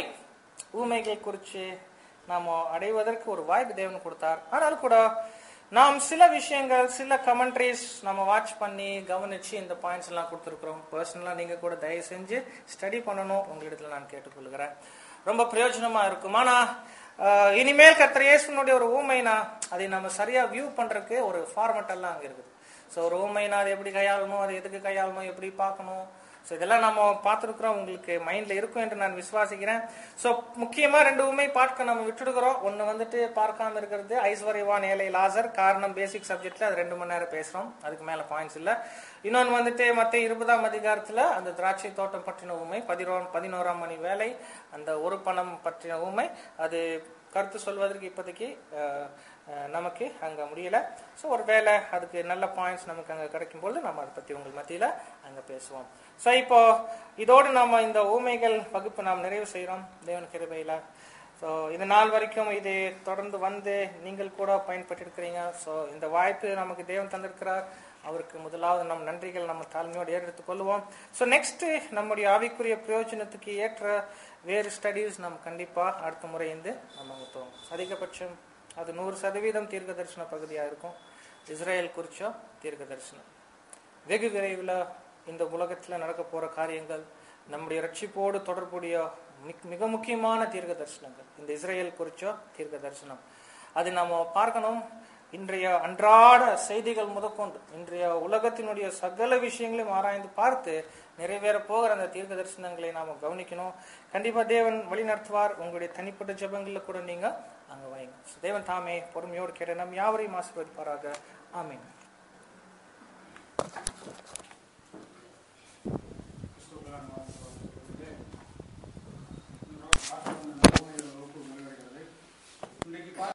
ஊமைகள் குறித்து நாம அடைவதற்கு ஒரு வாய்ப்பு தேவன் கொடுத்தார் ஆனால் கூட நாம் சில விஷயங்கள் சில கமெண்ட்ரிஸ் நம்ம வாட்ச் பண்ணி கவனிச்சு இந்த பாயிண்ட்ஸ் எல்லாம் கொடுத்துருக்குறோம் பர்சனலாக நீங்க கூட தயவு செஞ்சு ஸ்டடி பண்ணணும் உங்களிடத்துல நான் கேட்டுக்கொள்கிறேன் ரொம்ப பிரயோஜனமா இருக்கும் ஆனா ஆஹ், இனிமேல் கர்த்தர் இயேசுனுடைய ஒரு ஊமைனா அதை நம்ம சரியா வியூ பண்றதுக்கு ஒரு ஃபார்மட் எல்லாம் அங்க இருக்குது ஸோ ஒரு ஊமைனா அதை எப்படி கையாளணும் அதை எதுக்கு கையாளணும் எப்படி பார்க்கணும் ஸோ இதெல்லாம் நம்ம பார்த்துருக்குறோம் உங்களுக்கு மைண்ட்ல இருக்கும் என்று நான் விசுவாசிக்கிறேன் ஸோ முக்கியமா ரெண்டு உண்மை பார்க்க நம்ம விட்டுடுக்கிறோம் ஒன்று வந்துட்டு பார்க்காம இருக்கிறது ஐஸ்வர்யவான் ஏழை லாசர் காரணம் பேசிக் சப்ஜெக்ட்ல அது ரெண்டு மணி நேரம் பேசுறோம் அதுக்கு மேல பாயிண்ட்ஸ் இல்ல இன்னொன்று வந்துட்டு மற்ற இருபதாம் அதிகாரத்துல அந்த திராட்சை தோட்டம் பற்றின உண்மை பதினோ பதினோராம் மணி வேலை அந்த ஒரு பணம் பற்றின உண்மை அது கருத்து சொல்வதற்கு இப்போதைக்கு அஹ், அஹ், நமக்கு அங்க முடியல ஸோ ஒரு வேளை அதுக்கு நல்ல பாயிண்ட்ஸ் நமக்கு அங்க கிடைக்கும் பொழுது நம்ம அதை பத்தி உங்கள் மத்தியில அங்க பேசுவோம் ஸோ இப்போ இதோடு நாம இந்த ஊமைகள் வகுப்பு நாம் நிறைவு செய்கிறோம் தேவன் கிருபையில ஸோ இந்த நாள் வரைக்கும் இது தொடர்ந்து வந்து நீங்கள் கூட பயன்பட்டிருக்கிறீங்க ஸோ இந்த வாய்ப்பு நமக்கு தேவன் தந்திருக்கிறார் அவருக்கு முதலாவது நம் நன்றிகள் நம்ம தாழ்மையோடு ஏறெடுத்துக் கொள்வோம் ஸோ நெக்ஸ்ட் நம்முடைய ஆவிக்குரிய பிரயோஜனத்துக்கு ஏற்ற வேறு ஸ்டடீஸ் நம்ம கண்டிப்பா அடுத்த முறை இருந்து நம்ம ஊற்றுவோம் அதிகபட்சம் அது நூறு சதவீதம் தீர்க்க தரிசன பகுதியாக இருக்கும் இஸ்ரேல் குறிச்சோ தீர்க்க தரிசனம் வெகு விரைவில் இந்த உலகத்தில் நடக்க போற காரியங்கள் நம்முடைய ரட்சிப்போடு தொடர்புடைய மிக்- மிக முக்கியமான தீர்க்க தரிசனங்கள் இந்த இஸ்ரேல் குறிச்சோ தீர்க்க தரிசனம் அது நம்ம பார்க்கணும் இன்றைய அன்றாட செய்திகள் முதற்கொண்டு இன்றைய உலகத்தினுடைய சகல விஷயங்களையும் ஆராய்ந்து பார்த்து நிறைவேற போகிற அந்த தீர்க்க தரிசனங்களை நாம கவனிக்கணும் கண்டிப்பா தேவன் வழி நடத்துவார் உங்களுடைய தனிப்பட்ட ஜெபங்கள்ல கூட நீங்க அங்க வைங்க தேவன் தாமே பொறுமையோடு கேட்ட நம் யாவரையும் ஆசீர்வதிப்பாராக ஆமீன்